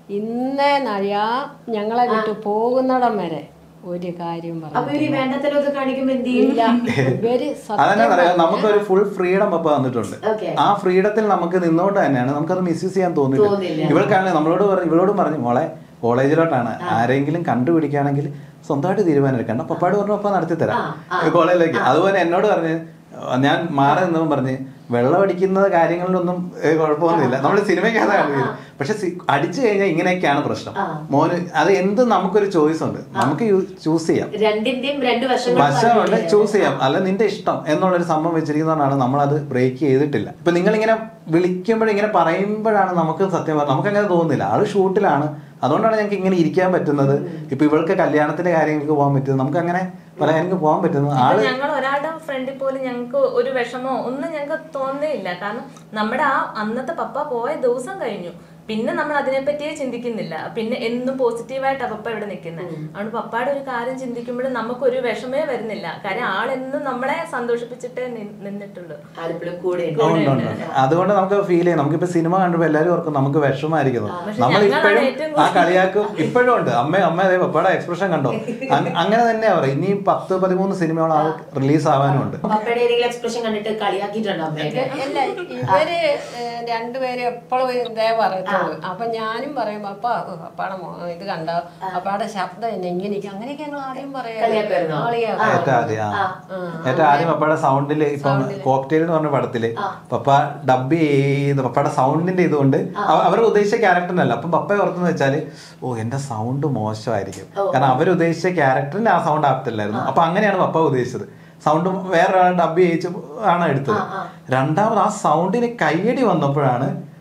ഇന്നേ നഴിയാ ഞങ്ങളെ വിട്ട് പോകുന്നിടം വരെ ഒരു കാര്യം അപ്പൊ പറഞ്ഞു ഇവര് വേണ്ടത്തരമൊക്കെ കാണിക്കുമ്പോ എന്ത് ചെയ്യില്ല ഇവര് അതന്നെ സത്യം പറയാം നമുക്കൊരു ഫുൾ ഫ്രീഡം അപ്പൊ തന്നിട്ടുണ്ട് Okay. ആ ഫ്രീഡത്തിൽ നമുക്ക് നിന്നോണ്ട് തന്നെയാണ് നമുക്കത് മിസ്യൂസ് ചെയ്യാൻ തോന്നില്ല തോന്നില്ല. ഇവൾക്കാണെങ്കിൽ നമ്മളോട് പറഞ്ഞു ഇവളോടും പറഞ്ഞു മോളെ കോളേജിലോട്ടാണ് ആരെങ്കിലും കണ്ടുപിടിക്കുകയാണെങ്കിൽ സ്വന്തമായിട്ട് തീരുമാനം എടുക്കണ്ട പപ്പാട് പറഞ്ഞു പപ്പ നടത്തി തരാം കോളേജിലേക്ക് അതുപോലെ എന്നോട് പറഞ്ഞ് ഞാൻ മാറി നിന്നപ്പോൾ പറഞ്ഞ് വെള്ളം അടിക്കുന്ന കാര്യങ്ങളിലൊന്നും ഏ, കുഴപ്പമൊന്നുമില്ല നമ്മൾ സിനിമയ്ക്കകത്ത് കാണിക്കുന്നത് പക്ഷെ സി- അടിച്ചു കഴിഞ്ഞാൽ ഇങ്ങനെയൊക്കെയാണ് പ്രശ്നം മോന് അത് എന്ത് നമുക്കൊരു ചോയ്സ് ഉണ്ട് നമുക്ക് ചൂസ് ചെയ്യാം രണ്ടിന്റെയും രണ്ട് വശങ്ങൾ വശമുണ്ട് ചൂസ് ചെയ്യാം അല്ല നിന്റെ ഇഷ്ടം എന്നുള്ളൊരു സംഭവം വെച്ചിരിക്കുന്നതുകൊണ്ടാണ് നമ്മളത് ബ്രേക്ക് ചെയ്തിട്ടില്ല ഇപ്പൊ നിങ്ങൾ ഇങ്ങനെ വിളിക്കുമ്പോൾ ഇങ്ങനെ പറയുമ്പോഴാണ് നമുക്ക് സത്യം പറഞ്ഞാൽ നമുക്ക് അങ്ങനെ തോന്നുന്നില്ല ആള് ഷൂട്ടിലാണ് അതുകൊണ്ടാണ് ഞങ്ങൾക്ക് ഇങ്ങനെ ഇരിക്കാൻ പറ്റുന്നത് ഇപ്പൊ ഇവൾക്ക് കല്യാണത്തിന്റെ കാര്യങ്ങൾക്ക് പോകാൻ പറ്റുന്നത് നമുക്ക് അങ്ങനെ പല കാര്യങ്ങൾക്ക് പോകാൻ പറ്റുന്നത് ആള് ഞങ്ങൾ ഒരാളുടെ ഫ്രണ്ടിൽ പോലും ഞങ്ങൾക്ക് ഒരു വിഷമോ ഒന്നും ഞങ്ങൾക്ക് തോന്നിയില്ല കാരണം നമ്മുടെ ആ അന്നത്തെ പപ്പ പോയ ദിവസം കഴിഞ്ഞു പിന്നെ നമ്മൾ അതിനെപ്പറ്റിയേ ചിന്തിക്കുന്നില്ല പിന്നെ എന്നും പോസിറ്റീവായിട്ടാണ് പപ്പ ഇവിടെ നിൽക്കുന്നത് അതുകൊണ്ട് പപ്പയുടെ ഒരു കാര്യം ചിന്തിക്കുമ്പോഴും നമുക്കൊരു വിഷമേ വരുന്നില്ല കാര്യം ആളെന്നും നമ്മളെ സന്തോഷിപ്പിച്ചിട്ടേ നി- നിന്നിട്ടുള്ളൂ ആലപ്പുഴ കൂടെ ഉണ്ട്. ഉണ്ട്, ഉണ്ട്, ഉണ്ട്. അതുകൊണ്ട് നമുക്ക് ഫീൽ ചെയ്യാം നമുക്കിപ്പോ സിനിമ കണ്ടപ്പോ എല്ലാവരും ഓർക്കും നമുക്ക് വിഷമായിരിക്കുന്നു പക്ഷെ നമ്മൾ ഞങ്ങളാണ് ഇപ്പോഴും ഏറ്റവും ആ കളിയാക്കും ഇപ്പോഴും ഉണ്ട് അമ്മ അമ്മ അതേ പപ്പയുടെ എക്സ്പ്രഷൻ കണ്ടോ അങ്- അങ്ങനെ തന്നെയാ പറയും ഇനിയും പത്ത് പതിമൂന്ന് സിനിമകൾ ആ റിലീസ് ആവാനും ഉണ്ട് പപ്പയുടെ ഏതെങ്കിലും എക്സ്പ്രഷൻ കണ്ടിട്ട് കളിയാക്കിയിട്ടുണ്ടോ അമ്മയൊക്കെ അല്ല ഇവര് ഏഹ്, രണ്ടുപേരും എപ്പോഴും ഇതേ പറയത്തുള്ളൂ അപ്പൊ ഞാനും പറയും അപ്പ അപ്പാടെ മോ- ഇത് കണ്ടോ അപ്പാടെ ശബ്ദം എന്നെ ഇങ്ങനെ ഇരിക്കും. അങ്ങനെയൊക്കെ ഞങ്ങൾ ആദ്യം കളിയാക്കുമായിരുന്നോ? പറയാം ഏറ്റവും ആദ്യം ആ ഏറ്റവും ആദ്യം പപ്പയുടെ സൗണ്ടില് ഇപ്പം കോക്ടെയിൽ എന്ന് പറഞ്ഞ പടത്തില് പപ്പ ഡബ് ചെയ്ത് പപ്പയുടെ സൗണ്ടിന്റെ ഇതുകൊണ്ട് അവ- അവർ ഉദ്ദേശിച്ച ക്യാരക്ടറിനല്ല അപ്പം പപ്പ ഓർത്തെന്ന് വെച്ചാല് ഓ എന്റെ സൗണ്ട് മോശമായിരിക്കും കാരണം അവർ ഉദ്ദേശിച്ച ക്യാരക്ടറിന് ആ സൗണ്ട് ആപ്റ്റില്ലായിരുന്നു അപ്പൊ അങ്ങനെയാണ് പപ്പ ഉദ്ദേശിച്ചത് സൗണ്ട് വേറൊരാൾ ഡബ് ചെയ്യിച്ച് ആണ് എടുത്തത് രണ്ടാമത് ആ സൗണ്ടിന് കയ്യടി വന്നപ്പോഴാണ്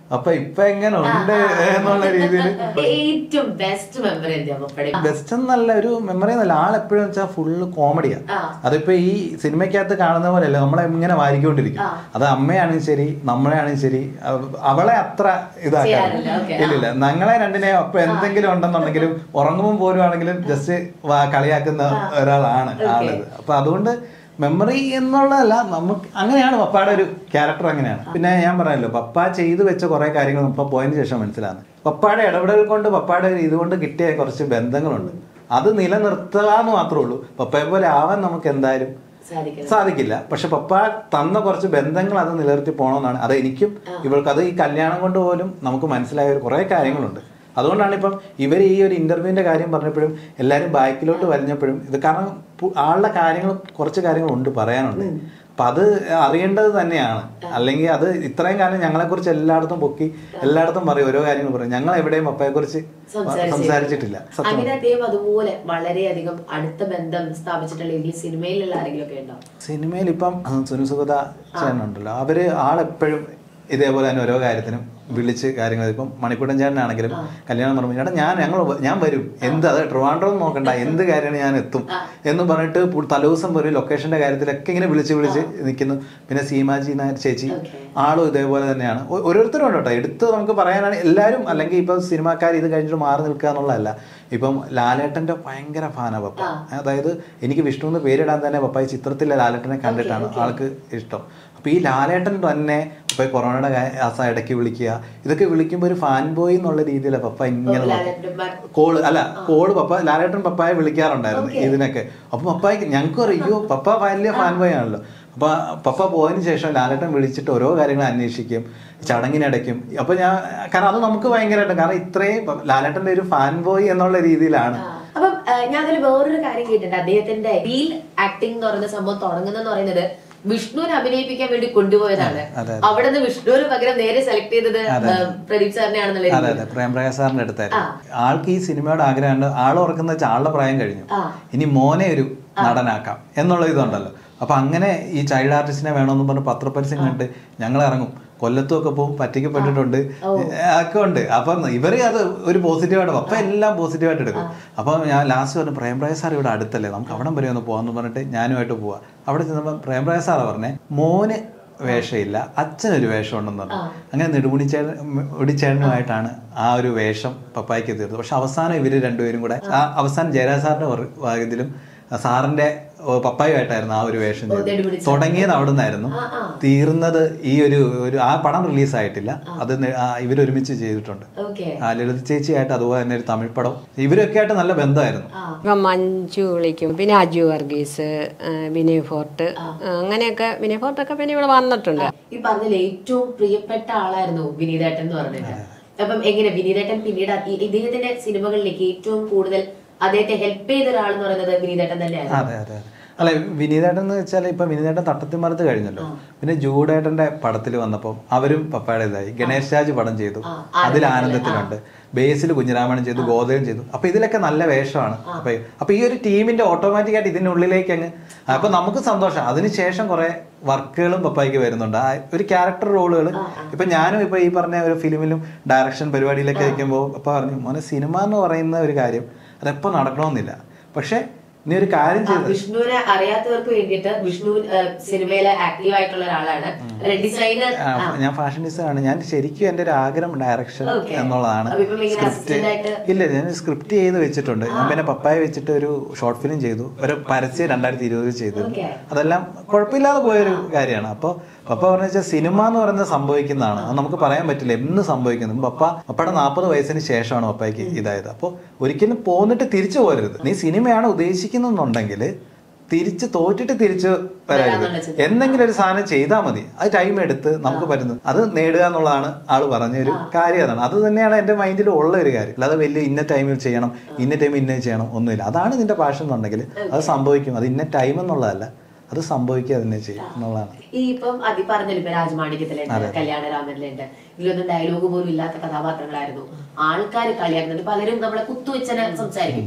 അപ്പൊ ഇപ്പൊ എങ്ങനെ ഉണ്ട് എന്നുള്ള രീതിയിൽ ഏറ്റവും ബെസ്റ്റ് മെമ്മറി എന്താ പപ്പയുടെ ബെസ്റ്റ് എന്നല്ല ഒരു മെമ്മറി എന്നല്ല ആളെപ്പോഴും വെച്ചാൽ ഫുള്ള് കോമഡിയാ ആ. അതിപ്പോ ഈ സിനിമയ്ക്കകത്ത് കാണുന്ന പോലെയല്ല നമ്മളെ ഇങ്ങനെ വാരിക്കൊണ്ടിരിക്കും ആ. അത് അമ്മയാണെങ്കിൽ ശരി നമ്മളെയാണെങ്കിൽ ശരി അവ- അവളെ അത്ര ഇതാക്കാറില്ല ചെയ്യാറില്ല, okay. ഇല്ലില്ല ഞങ്ങളെ രണ്ടിനെ അപ്പൊ എന്തെങ്കിലും ഉണ്ടെന്നുണ്ടെങ്കിലും ഉറങ്ങുമ്പോൾ പോലും ആണെങ്കിലും ജസ്റ്റ് കളിയാക്കുന്ന ഒരാളാണ് ആളത് അപ്പൊ അതുകൊണ്ട് മെമ്മറി എന്നുള്ളതല്ല നമുക്ക് അങ്ങനെയാണ് പപ്പയുടെ ഒരു ക്യാരക്ടർ അങ്ങനെയാണ് പിന്നെ ഞാൻ പറഞ്ഞല്ലോ പപ്പ ചെയ്തു വെച്ച കുറെ കാര്യങ്ങൾ ഇപ്പൊ പോയതിന് ശേഷം മനസ്സിലാകുന്നത് പപ്പയുടെ ഇടപെടൽ കൊണ്ട് പപ്പയുടെ ഒരു ഇതുകൊണ്ട് കിട്ടിയ കുറച്ച് ബന്ധങ്ങളുണ്ട് അത് നിലനിർത്തുക എന്ന് മാത്രമേ ഉള്ളൂ പപ്പയെ പോലെ ആവാൻ നമുക്ക് എന്തായാലും സാധിക്കണം സാധിക്കില്ല പക്ഷെ പപ്പ തന്ന കുറച്ച് ബന്ധങ്ങൾ അത് നിലനിർത്തി പോകണമെന്നാണ് അത് എനിക്കും ഇവൾക്ക് അത് ഈ കല്യാണം കൊണ്ട് പോലും നമുക്ക് മനസ്സിലായ ഒരു കുറേ കാര്യങ്ങളുണ്ട് അതുകൊണ്ടാണ് ഇപ്പം ഇവർ ഈ ഒരു ഇന്റർവ്യൂവിന്റെ കാര്യം പറഞ്ഞപ്പോഴും എല്ലാവരും ബാക്കിലോട്ട് വലിഞ്ഞപ്പോഴും ഇത് കാരണം പു- ആളുടെ കാര്യങ്ങൾ കുറച്ച് കാര്യങ്ങളുണ്ട് പറയാനുണ്ട് അപ്പൊ അത് അറിയേണ്ടത് തന്നെയാണ് അല്ലെങ്കിൽ അത് ഇത്രയും കാലം ഞങ്ങളെ കുറിച്ച് എല്ലായിടത്തും പൊക്കി എല്ലായിടത്തും പറയും ഓരോ കാര്യങ്ങൾ പറയും ഞങ്ങൾ എവിടെയും പപ്പയെ കുറിച്ച് സംസാരിച്ചിട്ടില്ല സത്യം അങ്ങനെ അദ്ദേഹം അതുപോലെ വളരെയധികം അടുത്ത ബന്ധം സ്ഥാപിച്ചിട്ടുള്ള ഈ സിനിമയിലുള്ള ആരെങ്കിലും ഒക്കെ ഉണ്ടോ സിനിമയിൽ ഇപ്പം സുനുസുഗത ചേട്ടനുണ്ടല്ലോ അവര് ആളെപ്പോഴും ഇതേപോലെ തന്നെ ഓരോ കാര്യത്തിനും വിളിച്ച് കാര്യങ്ങൾ ഇപ്പം മണിക്കൂട്ടൻ ചേട്ടനാണെങ്കിലും കല്യാണം പറഞ്ഞു ചേട്ടാ ഞാൻ ഞങ്ങൾ വ- ഞാൻ വരും എന്ത് അത് ട്രിവാൻഡ്രം നോക്കണ്ട എന്ത് കാര്യമാണ് ഞാൻ എത്തും എന്ന് പറഞ്ഞിട്ട് പു- തലേദിവസം ഒരു ലൊക്കേഷന്റെ കാര്യത്തിലൊക്കെ ഇങ്ങനെ വിളിച്ച് വിളിച്ച് നിൽക്കുന്നു പിന്നെ സീമാജി നായർ ചേച്ചി Okay. ആളും ഇതേപോലെ തന്നെയാണ് ഒ- ഓരോരുത്തരും ഉണ്ട് കേട്ടോ എടുത്ത് നമുക്ക് പറയാനാണ് എല്ലാവരും അല്ലെങ്കിൽ ഇപ്പം സിനിമാക്കാർ ഇത് കഴിഞ്ഞിട്ട് മാറി നിൽക്കുക എന്നുള്ളതല്ല ഇപ്പം ലാലേട്ടന്റെ ഭയങ്കര ഫാനാ പപ്പ അതായത് എനിക്ക് വിഷ്ണു എന്ന് പേരിടാൻ തന്നെ പപ്പ ഈ ചിത്രത്തിലെ ലാലേട്ടനെ കണ്ടിട്ടാണ് ആൾക്ക് ഇഷ്ടം അപ്പൊ ഈ ലാലേട്ടൻ തന്നെ ഇപ്പൊ ഈ കൊറോണയുടെ കാ- ആ സ- ഇടയ്ക്ക് വിളിക്കുക ഇതൊക്കെ വിളിക്കുമ്പോൾ ഒരു ഫാൻ ബോയ് എന്നുള്ള രീതിയിലാണ് പപ്പ ഇങ്ങനെ നോക്കും. ലാലേട്ടന്മാർ കോള് അല്ല കോള് പപ്പ ലാലേട്ടൻ പപ്പായെ വിളിക്കാറുണ്ടായിരുന്നു ഇതിനൊക്കെ അപ്പൊ പപ്പായ്ക്ക് ഞങ്ങൾക്ക് അറിയോ പപ്പ വലിയ ഫാൻ ബോയ് ആണല്ലോ അപ്പൊ പപ്പ പോയതിനു ശേഷം ലാലേട്ടൻ വിളിച്ചിട്ട് ഓരോ കാര്യങ്ങൾ അന്വേഷിക്കും ചടങ്ങിനിടയ്ക്കും അപ്പൊ ഞാൻ കാരണം അത് നമുക്ക് ഭയങ്കരമായിട്ട് കാരണം ഇത്രയും പ- ലാലേട്ടന്റെ ഒരു ഫാൻ ബോയ് എന്നുള്ള രീതിയിലാണ് ആ. അപ്പം ആ, ഞാൻ അതിൽ വേറൊരു കാര്യം കേട്ടിട്ടുണ്ട് അദ്ദേഹത്തിന്റെ റീൽ ആക്ടിംഗ് എന്ന് പറയുന്ന സംഭവം തുടങ്ങുന്നെന്ന് പറയുന്നത് വിഷ്ണുവിനെ അഭിനയിപ്പിക്കാൻ വേണ്ടി കൊണ്ടുപോയതാണ് അതെ, അവിടെ നിന്ന് വിഷ്ണുവിന് പകരം നേരെ സെലക്ട് ചെയ്തത് ആ, പ്രദീപ് സാറിനെയാണെന്നുള്ള അതെ രീതിയിൽ. അതെ പ്രേംപ്രകാശ് സാറിന്റെ അടുത്തായിരുന്നു ആൾക്ക് ഈ സിനിമയുടെ ആഗ്രഹമുണ്ട് ആൾ ഓർക്കുന്ന വെച്ചാൽ ആളുടെ പ്രായം കഴിഞ്ഞു ആ. ഇനി മോനെ ഒരു നടനാക്കാം എന്നുള്ള ഇതുണ്ടല്ലോ അപ്പൊ അങ്ങനെ ഈ ചൈൽഡ് ആർട്ടിസ്റ്റിനെ വേണമെന്ന് പറഞ്ഞ് പത്രപരസ്യം കണ്ട് ഞങ്ങൾ ഇറങ്ങും കൊല്ലത്തും ഒക്കെ പോകും പറ്റിക്കപ്പെട്ടിട്ടുണ്ട് ഒക്കെ ഉണ്ട് അപ്പം ഇവര് അത് ഒരു പോസിറ്റീവായിട്ട് അപ്പൊ എല്ലാം പോസിറ്റീവായിട്ട് എടുക്കും അപ്പൊ ഞാൻ ലാസ്റ്റ് പറഞ്ഞു പ്രേംപ്രകാശ് സാർ ഇവിടെ അടുത്തല്ലേ നമുക്ക് അവിടം വരെ ഒന്ന് പോകാന്ന് പറഞ്ഞിട്ട് ഞാനുമായിട്ട് പോവാ അവിടെ ചെന്നപ്പോൾ പ്രേംപ്രകാശ് സാറാ പറഞ്ഞേ മോന് വേഷമില്ല അച്ഛനൊരു വേഷം ഉണ്ടെന്ന് പറഞ്ഞു അങ്ങനെ നെടുമുടിച്ചേട്ടൻ ഒടിച്ചേട്ടനുമായിട്ടാണ് ആ ഒരു വേഷം പപ്പായ്ക്ക് തീർത്തത് പക്ഷെ അവസാനം ഇവര് രണ്ടുപേരും കൂടെ ആ അവസാനം ജയരാജ് സാറിന്റെ വർ- ഭാഗ്യത്തിലും സാറിന്റെ ഓ, പപ്പായുമായിട്ടായിരുന്നു ആ ഒരു വേഷം ചെയ്തത് നെടുമുടി തുടങ്ങിയത് അവിടെ നിന്നായിരുന്നു ആ, ആ. തീർന്നത് ഈ ഒരു ഒരു ആ പടം റിലീസായിട്ടില്ല അത് നെ- ആ ഇവരൊരുമിച്ച് ചെയ്തിട്ടുണ്ട് ഓക്കെ ആ ലളിത ചേച്ചിയായിട്ട് അതുപോലെ തന്നെ ഒരു തമിഴ് പടം ഇവരൊക്കെ ആയിട്ട് നല്ല ബന്ധമായിരുന്നു ഇപ്പം മഞ്ജു വിളിക്കും പിന്നെ അജു വർഗീസ് ആ, വിനയ് ഫോർട്ട് ആ, അങ്ങനെയൊക്കെ വിനയ് ഫോർട്ടൊക്കെ പിന്നെ ഇവിടെ വന്നിട്ടുണ്ട് ഈ പറഞ്ഞതിൽ ഏറ്റവും പ്രിയപ്പെട്ട ആളായിരുന്നു വിനീതേട്ടൻ എന്ന് പറഞ്ഞിട്ട് അപ്പം എങ്ങനെ വിനീതേട്ടൻ പിന്നീട് ഈ- ഇദ്ദേഹത്തിന്റെ സിനിമകളിലേക്ക് ഏറ്റവും കൂടുതൽ അദ്ദേഹത്തെ ഹെൽപ്പ് ചെയ്ത ഒരാൾ എന്ന് പറയുന്നത് വിനീതേട്ടൻ തന്നെയായിരുന്നു അതെ അതെ അതെ അല്ല വിനീതേട്ടൻ എന്ന് വെച്ചാൽ ഇപ്പൊ വിനീതേട്ടൻ തട്ടത്തിമറത്ത് കഴിഞ്ഞല്ലോ പിന്നെ ജൂഡേട്ടന്റെ പടത്തിൽ വന്നപ്പോൾ അവരും പപ്പയുടെ ഇതായി ഗണേഷ് രാജ് പടം ചെയ്തു അതിൽ ആനന്ദത്തിലുണ്ട് ബേസിൽ കുഞ്ഞിരാമൻ ചെയ്തു ഗോതയും ചെയ്തു അപ്പൊ ഇതിലൊക്കെ നല്ല വേഷമാണ് അപ്പൊ അപ്പൊ ഈ ഒരു ടീമിന്റെ ഓട്ടോമാറ്റിക് ആയിട്ട് ഇതിന്റെ ഉള്ളിലേക്ക് അങ്ങ് അപ്പൊ നമുക്ക് സന്തോഷം അതിനുശേഷം കുറെ വർക്കുകളും പപ്പായ്ക്ക് വരുന്നുണ്ട് ആ ഒരു ക്യാരക്ടർ റോളുകൾ ഇപ്പൊ ഞാനും ഇപ്പൊ ഈ പറഞ്ഞ ഒരു ഫിലിമിലും ഡയറക്ഷൻ പരിപാടിയിലൊക്കെ ഇരിക്കുമ്പോൾ അപ്പൊ പറഞ്ഞു മോനെ സിനിമ എന്ന് പറയുന്ന ഒരു കാര്യം അതെപ്പോ നടക്കണമെന്നില്ല പക്ഷെ നീ ഒരു കാര്യം ആ, ചെയ്ത് വിഷ്ണുവിനെ അറിയാത്തവർക്ക് വേണ്ടിയിട്ട് വിഷ്ണു ആ, സിനിമയിലെ ആക്റ്റീവ് ആയിട്ടുള്ള ഒരാളാണ് ഡിസൈനർ ആ, ഞാൻ ഫാഷൻ ഡിസൈനാണ് ഞാൻ ശരിക്കും എൻ്റെ ഒരു ആഗ്രഹം ഡയറക്ഷൻ Okay. എന്നുള്ളതാണ് അപ്പൊ ഇപ്പം ഇങ്ങനെ സ്ക്രിപ്റ്റ് assistant ആയിട്ട് ഇല്ല ഞാൻ സ്ക്രിപ്റ്റ് ചെയ്ത് വെച്ചിട്ടുണ്ട് ഞാൻ പിന്നെ പപ്പായ വെച്ചിട്ട് ഒരു ഷോർട്ട് ഫിലിം ചെയ്തു ഒരു പരസ്യം രണ്ടായിരത്തി ഇരുപതിൽ ചെയ്തു Okay. അതെല്ലാം കുഴപ്പമില്ലാതെ പോയൊരു കാര്യമാണ് അപ്പോൾ പപ്പ പറഞ്ഞ വെച്ചാൽ സിനിമ എന്ന് പറയുന്നത് സംഭവിക്കുന്നതാണ് അത് നമുക്ക് പറയാൻ പറ്റില്ല എന്ന് സംഭവിക്കുന്നു പപ്പ പപ്പയുടെ നാൽപ്പത് വയസ്സിന് ശേഷമാണ് പപ്പായ്ക്ക് ഇതായത് അപ്പോൾ ഒരിക്കലും പോന്നിട്ട് തിരിച്ചു പോരുത് നീ സിനിമയാണ് ഉദ്ദേശിക്കുന്നുണ്ടെങ്കിൽ തിരിച്ച് തോറ്റിട്ട് തിരിച്ച് വരരുത് വരാന്നുള്ള ചിന്ത. എന്തെങ്കിലും ഒരു സാധനം ചെയ്താൽ മതി അത് ടൈം എടുത്ത് നമുക്ക് പറ്റുന്നത് അത് നേടുക എന്നുള്ളതാണ് ആള് പറഞ്ഞ ഒരു കാര്യം അതാണ് അത് തന്നെയാണ് എൻ്റെ മൈൻഡിൽ ഉള്ള ഒരു കാര്യം അല്ലാതെ വലിയ ഇന്ന ടൈമിൽ ചെയ്യണം ഇന്ന ടൈമിൽ ഇന്ന ചെയ്യണം ഒന്നുമില്ല അതാണ് നിന്റെ പാഷൻ എന്നുണ്ടെങ്കിൽ അത് സംഭവിക്കും അത് ഇന്ന ടൈം എന്നുള്ളതല്ല അത് സംഭവിക്കുക തന്നെ ചെയ്യും എന്നുള്ളതാണ് ഈ ഇപ്പം അതി പറഞ്ഞല്ലോ ഇപ്പൊ രാജമാണിക്യത്തിലുണ്ട് കല്യാണരാമനിലുണ്ട് ഇതിലൊന്നും ഡയലോഗ് പോലും ഇല്ലാത്ത കഥാപാത്രങ്ങളായിരുന്നു ആൾക്കാർ കളിയാക്കുന്നുണ്ട് പലരും നമ്മളെ കുത്തുവെച്ചനെ സംസാരിക്കും ഇല്ലേ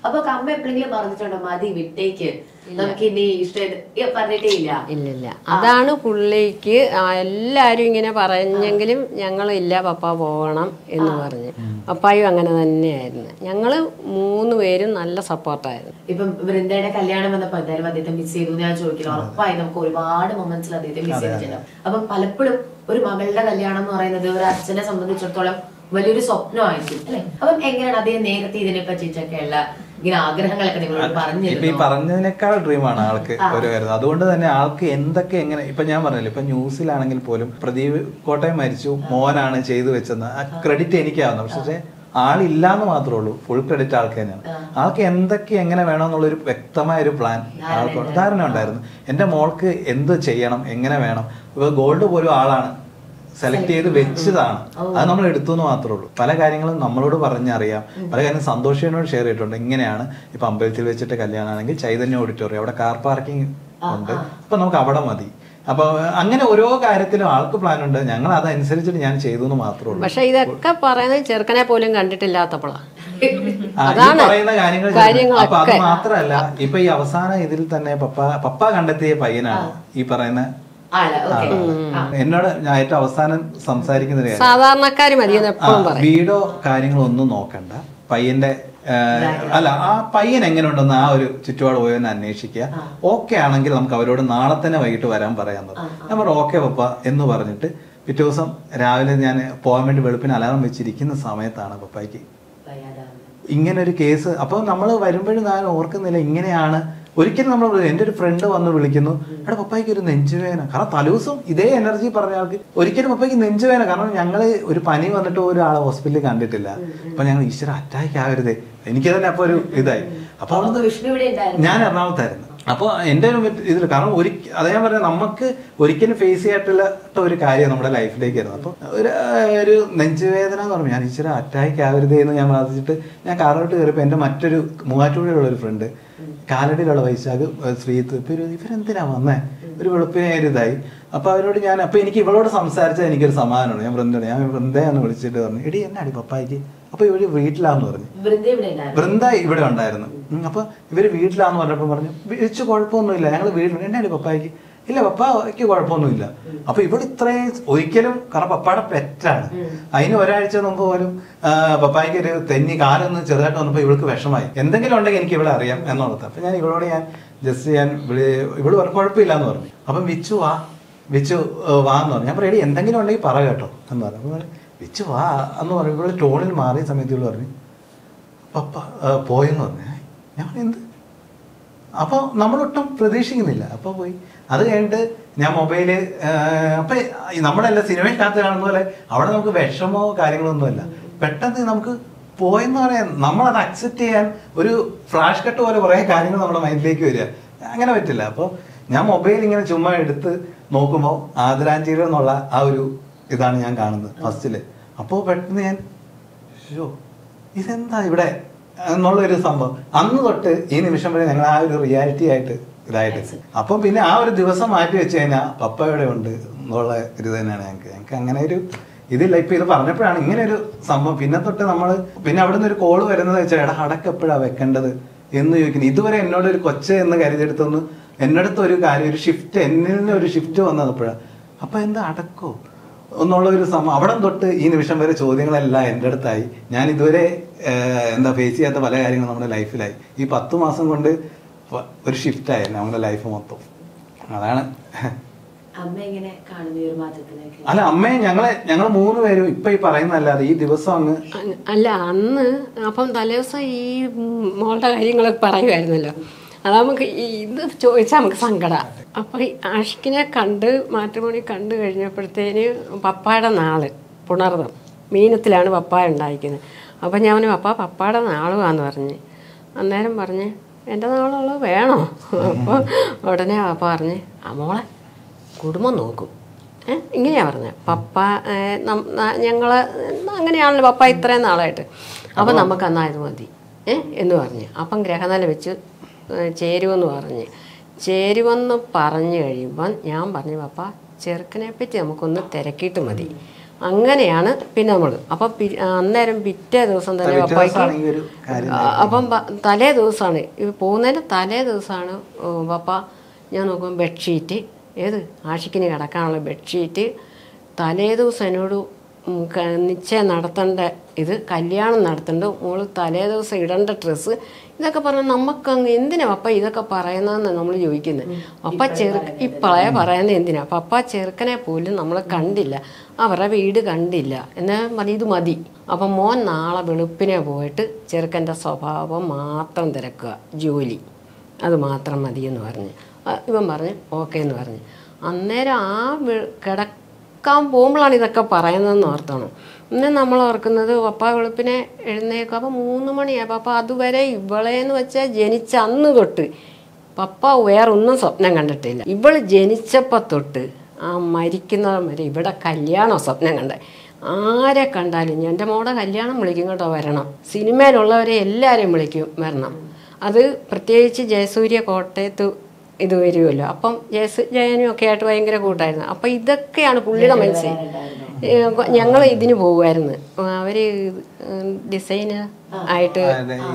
അപ്പൊ അമ്മ എപ്പോഴെങ്കിലും പറഞ്ഞിട്ടുണ്ടോ മതി വിട്ടേക്ക് നമുക്ക് ഇനി ഇഷ്ടം പറഞ്ഞിട്ടേ ഇല്ല ഇല്ലില്ല അതാണ് പുള്ളിക്ക് ആ, എല്ലാരും ഇങ്ങനെ പറഞ്ഞെങ്കിലും ഞങ്ങളില്ല പപ്പ പോകണം എന്ന് പറഞ്ഞ് പപ്പായും അങ്ങനെ തന്നെയായിരുന്നു ഞങ്ങള് മൂന്ന് പേരും നല്ല സപ്പോർട്ടായിരുന്നു ഇപ്പം വൃന്ദയുടെ കല്യാണം വന്നപ്പോ എന്തായാലും അദ്ദേഹത്തെ മിസ് ചെയ്തു എന്ന് ഞാൻ ചോദിക്കില്ല ഉറപ്പായി നമുക്ക് ഒരുപാട് മൊമെന്റ്സിൽ അദ്ദേഹത്തെ മിസ് ചെയ്തിട്ടുണ്ടാവും അപ്പൊ പലപ്പോഴും ഒരു മകളുടെ കല്യാണം എന്ന് പറയുന്നത് ഒരു അച്ഛനെ സംബന്ധിച്ചിടത്തോളം വലിയൊരു സ്വപ്നമായിരിക്കും അല്ലെ അപ്പം എങ്ങനെയാണ് അദ്ദേഹം നേരത്തെ ഇതിനെ പറ്റിയിട്ടൊക്കെയുള്ള ഇങ്ങനെ ആഗ്രഹങ്ങളൊക്കെ നിങ്ങളോട് ഇപ്പൊ ഈ പറഞ്ഞിരുന്നു പറഞ്ഞതിനേക്കാൾ ഡ്രീമാണ് ആൾക്ക് ഒരു വരുന്നത് അതുകൊണ്ട് തന്നെ ആൾക്ക് എന്തൊക്കെ എങ്ങനെ ഇപ്പൊ ഞാൻ പറഞ്ഞില്ല ഇപ്പൊ ന്യൂസിലാണെങ്കിൽ പോലും പ്രദീപ് കോട്ടയം മരിച്ചു മോനാണ് ചെയ്തു വെച്ചെന്ന് ആ ക്രെഡിറ്റ് എനിക്കാവുന്നു പക്ഷേ ആളില്ലാന്ന് മാത്രമേ ഉള്ളൂ ഫുൾ ക്രെഡിറ്റ് ആൾക്ക് തന്നെയാണ് ആൾക്ക് എന്തൊക്കെ എങ്ങനെ വേണമെന്നുള്ളൊരു വ്യക്തമായ ഒരു പ്ലാൻ ആൾക്ക് ധാരണ ഉണ്ടായിരുന്നു എന്റെ മോൾക്ക് എന്ത് ചെയ്യണം എങ്ങനെ വേണം ഇപ്പൊ ഗോൾഡ് പോലും ആളാണ് സെലക്ട് ചെയ്ത് വെച്ചതാണ് അത് നമ്മൾ എടുത്തു എന്ന് മാത്രമേ ഉള്ളൂ പല കാര്യങ്ങളും നമ്മളോട് പറഞ്ഞറിയാം പല കാര്യങ്ങളും സന്തോഷിനോട് ഷെയർ ചെയ്തിട്ടുണ്ട് ഇങ്ങനെയാണ് ഇപ്പൊ അമ്പലത്തിൽ വെച്ചിട്ട് കല്യാണമാണെങ്കിൽ ചൈതന്യ ഓഡിറ്റോറിയം അവിടെ കാർ പാർക്കിംഗ് ഉണ്ട് അപ്പൊ നമുക്ക് അവിടെ മതി അപ്പൊ അങ്ങനെ ഓരോ കാര്യത്തിലും ആൾക്ക് പ്ലാൻ ഉണ്ട് ഞങ്ങൾ അതനുസരിച്ചിട്ട് ഞാൻ ചെയ്തു എന്ന് മാത്രമേ ഉള്ളൂ പക്ഷെ ഇതൊക്കെ പറയുന്നത് ചെറുക്കനെ പോലും കണ്ടിട്ടില്ലാത്തപ്പോഴാണ് ആ, ഈ അതാണ് പറയുന്ന കാര്യങ്ങൾ ചെയ്തു. കാര്യങ്ങളൊക്കെ. അപ്പൊ അത് മാത്രല്ല ഇപ്പൊ ഈ അവസാന ഇതിൽ തന്നെ പപ്പ പപ്പ കണ്ടെത്തിയ പയ്യനാണ് ഈ പറയുന്ന ആള് ഓക്കെ ആള്. എന്നോട് ഞാൻ ഏറ്റവും അവസാനം സംസാരിക്കുന്ന ഒരു കാര്യം സാധാരണക്കാര് മതിയെന്ന് ആ, എപ്പോഴും പറയും വീടോ കാര്യങ്ങളോ ഒന്നും നോക്കണ്ട പയ്യന്റെ ആ, അല്ല ആ പയ്യൻ എങ്ങനെ ഉണ്ടെന്ന് ആ ഒരു ചുറ്റുപാട് പോയി ഒന്ന് അന്വേഷിക്കുക ഓക്കെ ആണെങ്കിൽ നമുക്ക് അവരോട് നാളെ തന്നെ വൈകിട്ട് വരാൻ പറയാൻ പറഞ്ഞു ഞാൻ പറഞ്ഞു ഓക്കെ പപ്പ എന്ന് പറഞ്ഞിട്ട് പിറ്റേ ദിവസം രാവിലെ ഞാൻ പോകാൻ വേണ്ടി വെളുപ്പിന് അലാറം വെച്ചിരിക്കുന്ന സമയത്താണ് പപ്പായ്ക്ക് ഇങ്ങനെ ഒരു കേസ് അപ്പോൾ നമ്മൾ വരുമ്പോഴും ഞാൻ ഓർക്കുന്നില്ല ഇങ്ങനെയാണ് ഒരിക്കലും നമ്മൾ എൻ്റെ ഒരു ഫ്രണ്ട് വന്ന് വിളിക്കുന്നു എടാ പപ്പായ്ക്ക് ഒരു നെഞ്ചുവേദന കാരണം തലേദിവസം ഇതേ എനർജി പറഞ്ഞ ആൾക്ക് ഒരിക്കലും പപ്പായ്ക്ക് നെഞ്ചുവേദന കാരണം ഞങ്ങൾ ഒരു പനി വന്നിട്ട് ഒരാളെ ഹോസ്പിറ്റലിൽ കണ്ടിട്ടില്ല അപ്പൊ ഞങ്ങൾ ഈശ്വര അറ്റാക്ക് ആവരുതേ എനിക്ക് തന്നെ അപ്പൊ ഒരു ഇതായി അപ്പൊ നമുക്ക് വിഷ്ണു ഇവിടെ ഉണ്ടായിരുന്നു ഞാൻ എറണാകുളത്തായിരുന്നു അപ്പോൾ എൻ്റെ ഒരു ഇതിൽ കാരണം ഒരു അതേ ഞാൻ പറഞ്ഞത് നമുക്ക് ഒരിക്കലും ഫേസ് ചെയ്യായിട്ടുള്ള ഒരു കാര്യം നമ്മുടെ ലൈഫിലേക്ക് വരുന്നത് അപ്പോൾ ഒരു ഒരു നെഞ്ചുവേദന എന്ന് പറഞ്ഞു ഞാൻ ഇച്ചിരി അറ്റാക്ക് ആവരുതേ എന്ന് ഞാൻ പ്രാർത്ഥിച്ചിട്ട് ഞാൻ കാറോട്ട് കയറിയപ്പോൾ എൻ്റെ മറ്റൊരു മൂവാറ്റുപുഴയുള്ള ഒരു ഫ്രണ്ട് കാലടിയിലുള്ള വൈശാഖ് ശ്രീത്ത് ഇപ്പൊ ഒരു ഇവരെന്തിനാ വന്നേ ഒരു വെളുപ്പിനെ ഒരു ഇതായി അപ്പൊ അവരോട് ഞാൻ അപ്പൊ എനിക്ക് ഇവളോട് സംസാരിച്ചാൽ എനിക്കൊരു സമാധാനമാണ് ഞാൻ വൃന്ദ ഞാൻ വൃന്ദയെന്ന് വിളിച്ചിട്ട് പറഞ്ഞു എടി എന്നാടി പപ്പായിക്ക് അപ്പൊ ഇവര് വീട്ടിലാന്ന് പറഞ്ഞു വൃന്ദ ഇവിടെ ഉണ്ടായിരുന്നു വൃന്ദ ഇവിടെ ഉണ്ടായിരുന്നു ഉം, അപ്പൊ ഇവര് വീട്ടിലാന്ന് പറഞ്ഞപ്പോ പറഞ്ഞു വിളിച്ച് കുഴപ്പമൊന്നുമില്ല ഞങ്ങൾ വീട്ടിൽ എന്നാടി പപ്പായ്ക്ക് ഇല്ല പപ്പായ്ക്ക് കുഴപ്പമൊന്നുമില്ല അപ്പൊ ഇവിടെ ഇത്രയും ഒരിക്കലും കാരണം പപ്പായുടെ പെറ്റാണ് അതിന് ഒരാഴ്ച മുമ്പ് പോലും ആ, പപ്പായ്ക്ക് ഒരു തെന്നി കാലൊന്ന് ചെറുതായിട്ട് വന്നപ്പോ ഇവൾക്ക് വിഷമായി എന്തെങ്കിലും ഉണ്ടെങ്കിൽ എനിക്ക് ഇവിടെ അറിയാം എന്നുള്ളത് അപ്പൊ ഞാൻ ഇവളോട് ഞാൻ ജസ്റ്റ് ഞാൻ വിളി ഇവള് പറഞ്ഞു കുഴപ്പമില്ല എന്ന് പറഞ്ഞു അപ്പം വിച്ചു വാ വിച്ചു ഏ, വാ എന്ന് പറഞ്ഞു ഞാൻ പറയും "എടി, എന്തെങ്കിലും ഉണ്ടെങ്കിൽ പറ കേട്ടോ എന്ന് പറഞ്ഞു അപ്പൊ പറഞ്ഞു, വിച്ചു വാ എന്ന് പറഞ്ഞു ഇവള് ടോണിൽ മാറിയ സമയത്ത് ഇവള് പറഞ്ഞു പപ്പ ആ, പോയെന്ന് പറഞ്ഞു "ഏ?" ഞാൻ പറഞ്ഞു, എന്ത് അപ്പോൾ നമ്മളൊട്ടും പ്രതീക്ഷിക്കുന്നില്ല അപ്പോൾ പോയി അത് കഴിഞ്ഞിട്ട് ഞാൻ മൊബൈല് അപ്പം നമ്മളെല്ലാം സിനിമയ്ക്കകത്ത് കാണുന്ന പോലെ അവിടെ നമുക്ക് വിഷമോ കാര്യങ്ങളോ ഒന്നുമല്ല പെട്ടെന്ന് നമുക്ക് പോയെന്ന് പറയാൻ നമ്മളത് അക്സെപ്റ്റ് ചെയ്യാൻ ഒരു ഫ്ലാഷ് കട്ട് പോലെ കുറേ കാര്യങ്ങൾ നമ്മുടെ മൈൻഡിലേക്ക് വരിക അങ്ങനെ പറ്റില്ല അപ്പോൾ ഞാൻ മൊബൈൽ ഇങ്ങനെ ചുമ്മാ എടുത്ത് നോക്കുമ്പോൾ ആദരാഞ്ജലി എന്നുള്ള ആ ഒരു ഇതാണ് ഞാൻ കാണുന്നത് ഫസ്റ്റില് അപ്പോൾ പെട്ടെന്ന് ഞാൻ ഷോ ഇതെന്താ ഇവിടെ എന്നുള്ള ഒരു സംഭവം അന്ന് തൊട്ട് ഈ നിമിഷം വരെ ഞങ്ങൾ ആ ഒരു റിയാലിറ്റി ആയിട്ട് ഇതായിട്ട് അപ്പം പിന്നെ ആ ഒരു ദിവസം മാറ്റി വെച്ച് കഴിഞ്ഞാൽ പപ്പ ഇവിടെ ഉണ്ട് എന്നുള്ള ഒരു തന്നെയാണ് ഞങ്ങൾക്ക് ഞങ്ങൾക്ക് അങ്ങനെ ഒരു ഇതില്ല ഇപ്പൊ ഇത് പറഞ്ഞപ്പോഴാണ് ഇങ്ങനെ ഒരു സംഭവം പിന്നെ തൊട്ട് നമ്മൾ പിന്നെ അവിടെ നിന്ന് ഒരു കോള് വരുന്നത് വെച്ചാൽ എടാ അടക്കം എപ്പോഴാ വെക്കേണ്ടത് എന്ന് ചോദിക്കുന്നത് ഇതുവരെ എന്നോട് ഒരു കൊച്ച് എന്ന് കരുതിയെടുത്തൊന്ന് എന്നടുത്ത് ഒരു കാര്യം ഒരു ഷിഫ്റ്റ് എന്നിൽ നിന്ന് ഒരു ഷിഫ്റ്റ് വന്നപ്പോഴാണ് അപ്പൊ എന്താ അടക്കോ എന്നുള്ള ഒരു സംഭവം അവിടെ തൊട്ട് ഈ നിമിഷം വരെ ചോദ്യങ്ങളെല്ലാം എൻ്റെ അടുത്തായി ഞാൻ ഇതുവരെ ഏഹ്, എന്താ ഫേസ് ചെയ്യാത്ത പല കാര്യങ്ങളും നമ്മുടെ ലൈഫിലായി ഈ പത്ത് മാസം കൊണ്ട് വ- ഒരു ഷിഫ്റ്റായി നമ്മുടെ ലൈഫ് മൊത്തം അതാണ് അമ്മ എങ്ങനെ കാണുന്നു ഈ ഒരു മാറ്റത്തിലേക്ക് അല്ല അമ്മയെ ഞങ്ങളെ ഞങ്ങൾ മൂന്ന് പേരും ഇപ്പൊ ഈ പറയുന്നതല്ലാതെ ഈ ദിവസം അങ്ങ് അ- അല്ല അന്ന് അപ്പം തലേദിവസം ഈ ഉം, മോളുടെ കാര്യങ്ങളൊക്കെ പറയുമായിരുന്നല്ലോ അത് നമുക്ക് ഈ ഇത് ചോദിച്ചാൽ നമുക്ക് സങ്കട അപ്പം ഈ ആഷിക്കിനെ കണ്ട് മാറ്റുമണി കണ്ടു കഴിഞ്ഞപ്പോഴത്തേന് പപ്പായുടെ നാള് പുണർതം മീനത്തിലാണ് പപ്പായ ഉണ്ടായിരിക്കുന്നത് അപ്പം ഞാൻ പറഞ്ഞു പപ്പ പപ്പായുടെ നാളുവാന്ന് പറഞ്ഞ് അന്നേരം പറഞ്ഞ് എൻ്റെ നാളുള്ളത് വേണോ അപ്പോൾ ഉടനെ പപ്പ പറഞ്ഞ് ആ മോളെ കുടുംബം നോക്കും ഏ ഇങ്ങനെയാ പറഞ്ഞത് പപ്പ ഏ, നം- ന- ഞങ്ങള് അങ്ങനെയാണല്ലോ പപ്പ ഇത്രയും നാളായിട്ട് അപ്പം നമുക്ക് എന്നാൽ ഇത് മതി ഏ എന്ന് പറഞ്ഞ് അപ്പം ഗ്രഹനില വെച്ച് ഏ, ചേരുമെന്ന് പറഞ്ഞ് ചേരുമെന്ന് പറഞ്ഞു കഴിയുമ്പം ഞാൻ പറഞ്ഞു പപ്പ ചെറുക്കനെ പറ്റി നമുക്കൊന്ന് തിരക്കിയിട്ട് മതി അങ്ങനെയാണ് പിന്നെ നമ്മൾ അപ്പം പി- അന്നേരം പിറ്റേ ദിവസം തന്നെ പിറ്റേ പപ്പായ്ക്ക് ദിവസമാണ് ഈ ഒരു കാര്യം ആ, അപ്പം പ- തലേ ദിവസമാണ് ഈ പോകുന്നതിൻ്റെ തലേ ദിവസമാണ് ഓ, പപ്പ ഞാൻ നോക്കുമ്പോൾ ബെഡ്ഷീറ്റ് ഏത് ആഷിക്കിന് കിടക്കാനുള്ള ബെഡ്ഷീറ്റ് തലേ ദിവസം എന്നോട് ഉം, ക- നിശ്ചയം നടത്തേണ്ട ഇത് കല്യാണം നടത്തേണ്ട മോള് തലേ ദിവസം ഇടേണ്ട ഡ്രസ്സ് ഇതൊക്കെ പറഞ്ഞാൽ നമുക്കങ്ങ് എന്തിനാ പപ്പ ഇതൊക്കെ പറയുന്നതെന്ന് നമ്മൾ ചോദിക്കുന്നത് പപ്പ ചെറുക്ക ഇപ്പോഴേ പറയുന്നത് എന്തിനാ പപ്പ ചെറുക്കനെ പോലും നമ്മൾ കണ്ടില്ല അവരുടെ വീട് കണ്ടില്ല എന്നാ മതി ഇത് മതി അപ്പം മോൻ നാളെ വെളുപ്പിനെ പോയിട്ട് ചെറുക്കൻ്റെ സ്വഭാവം മാത്രം തിരക്കുക ജോലി അത് മാത്രം മതി എന്ന് പറഞ്ഞ് ആ, ഇവൻ പറഞ്ഞ് ഓക്കെ എന്ന് പറഞ്ഞ് അന്നേരം ആ വെ- കിടക്കാൻ പോകുമ്പോഴാണ് ഇതൊക്കെ പറയുന്നതെന്ന് ഓർത്തോണം ഇന്ന് നമ്മൾ ഓർക്കുന്നത് പപ്പ വെളുപ്പിനെ എഴുന്നേക്കും അപ്പോൾ മൂന്ന് മണിയായി പപ്പ അതുവരെ ഇവളേന്ന് വെച്ചാൽ ജനിച്ച അന്ന് തൊട്ട് പപ്പ വേറൊന്നും സ്വപ്നം കണ്ടിട്ടില്ല ഇവൾ ജനിച്ചപ്പോൾ തൊട്ട് ആ മരിക്കുന്നവൻ വരെ ഇവിടെ കല്യാണം സ്വപ്നം കണ്ടേ ആരെ കണ്ടാലും എൻ്റെ മോടെ കല്യാണം വിളിക്കും കേട്ടോ വരണം സിനിമയിലുള്ളവരെ എല്ലാവരെയും വിളിക്കും വരണം അത് പ്രത്യേകിച്ച് ജയസൂര്യ കോട്ടയത്ത് ഇത് വരുമല്ലോ അപ്പം ജയസ് ജയനും ഒക്കെ ആയിട്ട് ഭയങ്കര കൂട്ടായിരുന്നു അപ്പം ഇതൊക്കെയാണ് പുള്ളിയുടെ മനസ്സിൽ ഞങ്ങൾ ഇതിന് പോകുമായിരുന്നു അവര് ഡിസൈനർ ആയിട്ട് അതെ, ഈ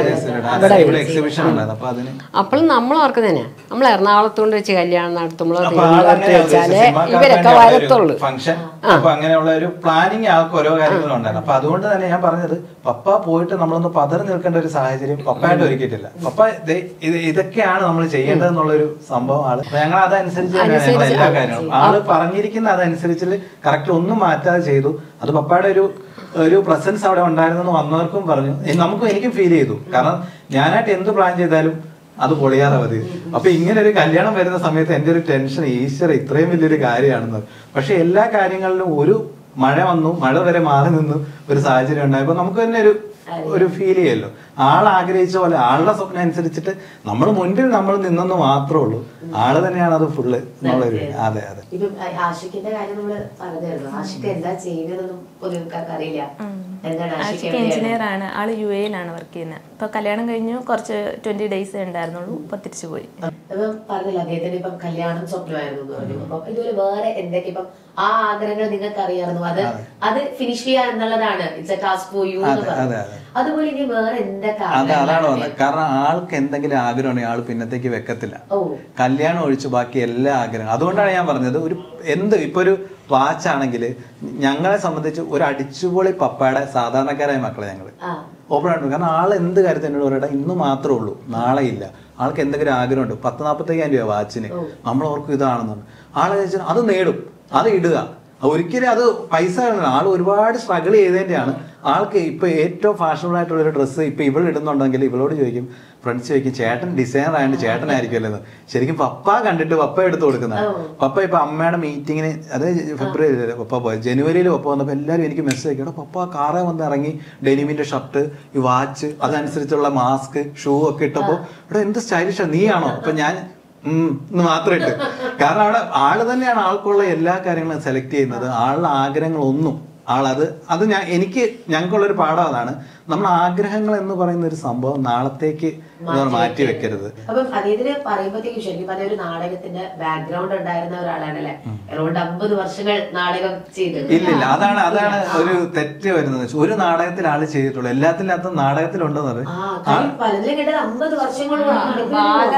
സിനിമ ഇവിടെ എക്സിബിഷൻ ഉണ്ടായിരുന്നു അപ്പൊ അതിന് അപ്പോൾ നമ്മൾ ഓർക്കുന്നതന്നെ നമ്മൾ എറണാകുളത്തോണ്ട് വെച്ച് കല്യാണം നടത്തുമ്പോഴോ അപ്പൊ ആളങ്ങനെ വെച്ചാലേ സിനിമാക്കാർക്ക് ഇവരൊക്കെ വേണ്ടി അവിടെ ഒരു വരത്തുള്ളൂ ഫംഗ്ഷൻ അപ്പൊ അങ്ങനെയുള്ള ഒരു പ്ലാനിങ് ആൾക്ക് ഓരോ കാര്യങ്ങളും ഉണ്ടായിരുന്നു അപ്പൊ അതുകൊണ്ട് തന്നെ ഞാൻ പറഞ്ഞത് പപ്പ പോയിട്ട് നമ്മളൊന്ന് പതറി നിൽക്കേണ്ട ഒരു സാഹചര്യം പപ്പയായിട്ട് ഒരുക്കിയിട്ടില്ല പപ്പ ദേ ഇത് ഇതൊക്കെയാണ് നമ്മൾ ചെയ്യേണ്ടത് എന്നുള്ളൊരു സംഭവം ആള് അപ്പൊ ഞങ്ങൾ അതനുസരിച്ച് തന്നെയാണ് ഞങ്ങൾ എല്ലാ കാര്യങ്ങളും ആള് പറഞ്ഞിരിക്കുന്ന അതനുസരിച്ച് കറക്റ്റ് ഒന്നും മാറ്റാതെ ചെയ്തു അത് പപ്പയുടെ ഒരു ഒരു പ്രസൻസ് അവിടെ ഉണ്ടായിരുന്നെന്ന് വന്നവർക്കും പറഞ്ഞു എ- നമുക്കും എനിക്കും ഫീൽ ചെയ്തു കാരണം ഞാനായിട്ട് എന്ത് പ്ലാൻ ചെയ്താലും അത് പൊളിയാതെ മതി അപ്പൊ ഇങ്ങനെ ഒരു കല്യാണം വരുന്ന സമയത്ത് എന്റെ ഒരു ടെൻഷൻ ഈശ്വര ഇത്രയും വലിയൊരു കാര്യമാണെന്ന് പക്ഷെ എല്ലാ കാര്യങ്ങളിലും ഒരു മഴ വന്നു മഴ വരെ മാറി നിന്നു ഒരു സാഹചര്യം ഉണ്ടായപ്പോ നമുക്ക് തന്നെ ഒരു ഒരു ഫീൽ ചെയ്യല്ലോ ആൾ ആഗ്രഹിച്ച പോലെ ആളുടെ സ്വപ്നം അനുസരിച്ചിട്ട് നമ്മൾ മുൻപിൽ നമ്മൾ നിന്നെന്ന് മാത്രമേ ഉള്ളൂ ആള് തന്നെയാണ് അത് ഫുള്ള് എന്നുള്ളൊരു അതെ അതെ ഇപ്പം ആ- ആഷിക്കിന്റെ കാര്യം നമ്മള് പറഞ്ഞായിരുന്നു ആഷിക്ക് എന്താ ചെയ്യുന്നതെന്നും പൊതുവെക്കാർക്ക് അറിയില്ല എന്താണ് ആഷിക്ക് ആഷിക്ക് എവിടെയാണ്? എഞ്ചിനീയർ ആണ് ആള് യു എയിലാണ് വർക്ക് ചെയ്യുന്നത് ഇപ്പൊ കല്യാണം കഴിഞ്ഞു കുറച്ച് ട്വന്റി ഡേയ്സ് ഉണ്ടായിരുന്നുള്ളൂ ഇപ്പൊ തിരിച്ചു പോയി അപ്പം പറഞ്ഞില്ല അദ്ദേഹത്തിന് ഇപ്പം കല്യാണം സ്വപ്നമായിരുന്നു എന്ന് പറഞ്ഞു അപ്പൊ ഇതുപോലെ വേറെ എന്തൊക്കെ ഇപ്പം ആ ആഗ്രഹങ്ങൾ നിങ്ങൾക്ക് അറിയാമായിരുന്നു അത് അത് ഫിനിഷ് ചെയ്യുക എന്നുള്ളതാണ് it's a task for you എന്ന് അതെ, പറഞ്ഞു അതെ, അതെ. അതുപോലെ ഇനി വേറെ എന്തൊക്കെ അത് അതാണ് ആഗ്രഹങ്ങളാണ് വന്നത് കാരണം ആൾക്ക് എന്തെങ്കിലും ആഗ്രഹം ഉണ്ടെങ്കിൽ ആൾ പിന്നത്തേക്ക് വെക്കത്തില്ല ഓ കല്യാണം ഒഴിച്ച് ബാക്കി എല്ലാ ആഗ്രഹം അതുകൊണ്ടാണ് ഞാൻ പറഞ്ഞത് ഒരു എന്ത് ഇപ്പൊ ഒരു വാച്ച് ആണെങ്കിൽ ഞങ്ങളെ സംബന്ധിച്ച് ഒരു അടിച്ചുപൊളി പപ്പയുടെ സാധാരണക്കാരായ മക്കളെ ഞങ്ങള് ആ ഓപ്പൺ ആയിട്ട് കാരണം ആൾ എന്ത് കാര്യത്തിൽ എന്നോട് പറയട്ടെ ഇന്ന് മാത്രമേ ഉള്ളൂ നാളെ ഇല്ല ആൾക്ക് എന്തെങ്കിലും ആഗ്രഹമുണ്ട് പത്ത് നാൽപ്പത്തയ്യായിരം രൂപ വാച്ചിന് നമ്മൾ ഓർക്കും ഇതാണെന്നാണ് ആളെ ചോദിച്ചാൽ അത് നേടും അത് ഇടുക ഒരിക്കലും അത് പൈസ വേണം. ആൾ ഒരുപാട് സ്ട്രഗിൾ ചെയ്തതിന്റെയാണ് ആൾക്ക് ഇപ്പൊ ഏറ്റവും ഫാഷനബിൾ ആയിട്ടുള്ള ഒരു ഡ്രസ്സ് ഇപ്പൊ ഇവൾ ഇടുന്നുണ്ടെങ്കിൽ ഇവളോട് ചോദിക്കും ഫ്രണ്ട്സ് ചോദിക്കും ചേട്ടൻ ഡിസൈനർ ആയതുകൊണ്ട് ചേട്ടനായിരിക്കുമല്ലോ എന്ന് ശരിക്കും പപ്പ കണ്ടിട്ട് പപ്പ എടുത്തു കൊടുക്കുന്നത് പപ്പ ഇപ്പൊ അമ്മയുടെ മീറ്റിങ്ങിന് അത് ഫെബ്രുവരി പപ്പ പോയത് ജനുവരിയിൽ പപ്പ വന്നപ്പോൾ എല്ലാവരും എനിക്ക് മെസ്സേജ് അയക്കും "എടാ, പപ്പ കാറേ വന്ന് ഇറങ്ങി ഡെനിമിന്റെ ഷർട്ട് ഈ വാച്ച് അതനുസരിച്ചുള്ള മാസ്ക് ഷൂ ഒക്കെ ഇട്ടപ്പോ ഇവിടെ എന്ത് സ്റ്റൈലിഷാ നീയാണോ അപ്പൊ ഞാൻ ഉം എന്ന് മാത്രം ഇട്ട് കാരണം അവിടെ ആള് തന്നെയാണ് ആൾക്കുള്ള എല്ലാ കാര്യങ്ങളും സെലക്ട് ചെയ്യുന്നത് ആളുടെ ആഗ്രഹങ്ങളൊന്നും ആളത് അത് ഞാൻ എനിക്ക് ഞങ്ങൾക്കുള്ള ഒരു പാഠം അതാണ് നമ്മൾ ആഗ്രഹങ്ങൾ എന്ന് പറയുന്ന ഒരു സംഭവം നാളത്തേക്ക് എന്താ മാറ്റി വെക്കരുത് അപ്പം അദ്ദേഹത്തിന് പറയുമ്പോഴത്തേക്കും ശരിക്കും പറഞ്ഞ ഒരു നാടകത്തിന്റെ ബാക്ക്ഗ്രൗണ്ട് ഉണ്ടായിരുന്ന ഒരാളാണല്ലേ അറൗണ്ട് അമ്പത് വർഷങ്ങൾ നാടകം ചെയ്തത് ഇല്ലില്ല അതാണ് അതാണ് ഒരു തെറ്റ് വരുന്നത് ഒരു നാടകത്തിൽ ആള് ചെയ്തിട്ടുള്ളൂ എല്ലാത്തിനകത്തും നാടകത്തിലുണ്ടെന്ന് പറയും ആ കാര്യം പലതിലും കേട്ടത് അമ്പത് വർഷങ്ങളോളം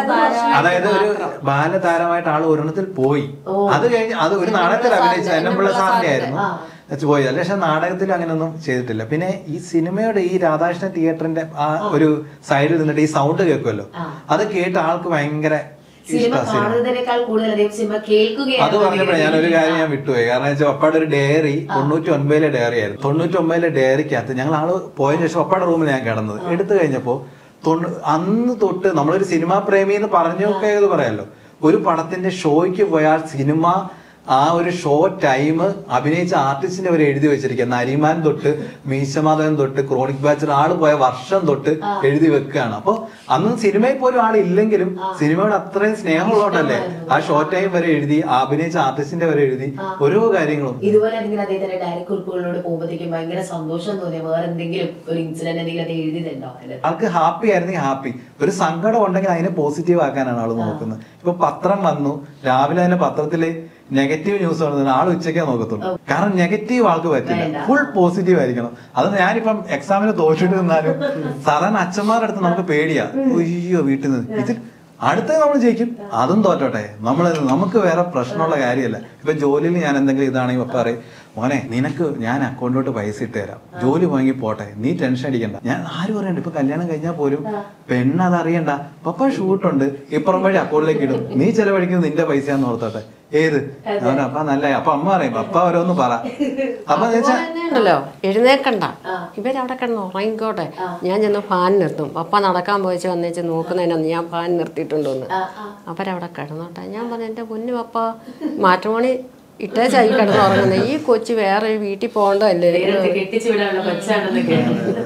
അതായത് ഒരു ബാലതാരമായിട്ട് ആള് ഒരെണ്ണത്തിൽ പോയി അത് കഴിഞ്ഞ് അത് ഒരു നാടകത്തിൽ അഭിനയിച്ച എന്നപ്പിള്ള സാറിന്റെ ആയിരുന്നു പോയി അല്ല പക്ഷെ നാടകത്തിൽ അങ്ങനെയൊന്നും ചെയ്തിട്ടില്ല പിന്നെ ഈ സിനിമയുടെ ഈ രാധാകൃഷ്ണൻ തിയേറ്ററിന്റെ ആ ഒരു സൈഡിൽ നിന്നിട്ട് ഈ സൗണ്ട് കേൾക്കുമല്ലോ അത് കേട്ട് ആൾക്ക് ഭയങ്കര സിനിമ ഇഷ്ട സിനിമ കാണുന്നതിനേക്കാൾ കൂടുതൽ അദ്ദേഹം സിനിമ അത് കേൾക്കുകയാണ് പറഞ്ഞപ്പോഴേ ഞാൻ ഒരു കാര്യം ഞാൻ വിട്ടുപോയി കാരണം വെച്ചാൽ പപ്പയുടെ ഒരു ഡയറി തൊണ്ണൂറ്റി ഒൻപതിലെ ഡയറി ആയിരുന്നു തൊണ്ണൂറ്റി ഒമ്പതിലെ ഡയറിക്കകത്ത് ഞങ്ങൾ ആള് പോയതിനു ശേഷം പപ്പയുടെ റൂമിൽ ഞാൻ കിടന്നത് എടുത്തു കഴിഞ്ഞപ്പോ തൊണ്ണൂ അന്ന് തൊട്ട് നമ്മളൊരു സിനിമാ പ്രേമി എന്ന് പറഞ്ഞൊക്കെ ഇത് പറയാലോ ഒരു പടത്തിന്റെ ഷോയ്ക്ക് പോയാൽ സിനിമ ആ ഒരു ഷോ ടൈം അഭിനയിച്ച ആർട്ടിസ്റ്റിന്റെ അവർ എഴുതി വെച്ചിരിക്കുക നരിമാൻ തൊട്ട് മീശമാധവൻ തൊട്ട് ക്രോണിക് ബാച്ചർ ആള് പോയ വർഷം തൊട്ട് എഴുതി വെക്കുകയാണ് അപ്പൊ അന്ന് സിനിമയിൽ പോലും ആളില്ലെങ്കിലും സിനിമയോട് അത്രയും സ്നേഹമുള്ളതുകൊണ്ടല്ലേ ആ ഷോ ടൈം വരെ എഴുതി ആ അഭിനയിച്ച ആർട്ടിസ്റ്റിന്റെ വരെ എഴുതി ഓരോ കാര്യങ്ങളും ഇതുപോലെ എന്തെങ്കിലും അദ്ദേഹത്തിന്റെ ഡയറി കുറിപ്പുകളിലൂടെ പോകുമ്പോഴത്തേക്കും ഭയങ്കര സന്തോഷം തോന്നിയ വേറെ എന്തെങ്കിലും ഒരു ഇൻസിഡന്റ് എന്തെങ്കിലും അത് എഴുതിയിട്ടുണ്ടോ അതില് ആൾക്ക് ഹാപ്പി ആയിരുന്നെങ്കിൽ ഹാപ്പി ഒരു സങ്കടം ഉണ്ടെങ്കിൽ അതിനെ പോസിറ്റീവ് ആക്കാനാണ് ആള് നോക്കുന്നത് ഇപ്പൊ പത്രം വന്നു രാവിലെ തന്നെ പത്രത്തില് നെഗറ്റീവ് ന്യൂസ് കാണുന്നത് ആൾ ഉച്ചയ്ക്കേ നോക്കത്തുള്ളൂ കാരണം നെഗറ്റീവ് ആൾക്ക് പറ്റില്ല ഫുൾ പോസിറ്റീവ് ആയിരിക്കണം അത് ഞാനിപ്പം എക്സാമിന് തോറ്റിട്ട് നിന്നാലും സാധാരണ അച്ഛന്മാരുടെ അടുത്ത് നമുക്ക് പേടിയാ അയ്യോ വീട്ടിൽ നിന്ന് ഇത് അടുത്ത നമ്മൾ ജയിക്കും അതും തോറ്റോട്ടെ നമ്മൾ നമുക്ക് വേറെ പ്രശ്നമുള്ള കാര്യമല്ല ഇപ്പൊ ജോലിയിൽ ഞാൻ എന്തെങ്കിലും ഇതാണെങ്കിൽ പപ്പ പറയും മോനെ നിനക്ക് ഞാൻ അക്കൗണ്ടിലോട്ട് പൈസ ഇട്ട് തരാം ജോലി വാങ്ങി പോട്ടെ നീ ടെൻഷൻ അടിക്കണ്ട ഞാൻ ആരും അറിയണ്ട ഇപ്പൊ കല്യാണം കഴിഞ്ഞാൽ പോലും പെണ്ണ് അത് അറിയണ്ട പപ്പ ഷൂട്ടുണ്ട് ഇപ്പുറം വഴി അക്കൗണ്ടിലേക്ക് ഇടും നീ ചെലവഴിക്കുന്നത് നിന്റെ പൈസയാന്ന് ഓർത്തോട്ടെ ഏത് അവൻ അപ്പ നല്ല അപ്പൊ അമ്മ പറയും പപ്പ ഓരോന്ന് പറ അപ്പൊ എന്ന് വെച്ചാ ഉണ്ടല്ലോ എഴുന്നേക്കണ്ട ഇവരവിടെ കിടന്ന് ഉറങ്ങിക്കോട്ടെ ഞാൻ ചെന്ന് ഫാൻ നിർത്തും പപ്പ നടക്കാൻ പോയിച്ച് വന്നേച്ച് നോക്കുന്നതിനൊന്ന് ഞാൻ ഫാൻ നിർത്തിയിട്ടുണ്ടോന്ന് അവരവിടെ കിടന്നോട്ടെ ഞാൻ പറഞ്ഞു എൻ്റെ പൊന്നു പപ്പ മാറ്റുമണി ഇട്ടേച്ചായി കിടന്ന് ഉറങ്ങുന്നത് ഈ കൊച്ചു വേറെ ഒരു വീട്ടിൽ പോകണ്ടല്ലേ നേരത്തെ കെട്ടിച്ചു വിടാനുള്ള കൊച്ചാണെന്നൊക്കെ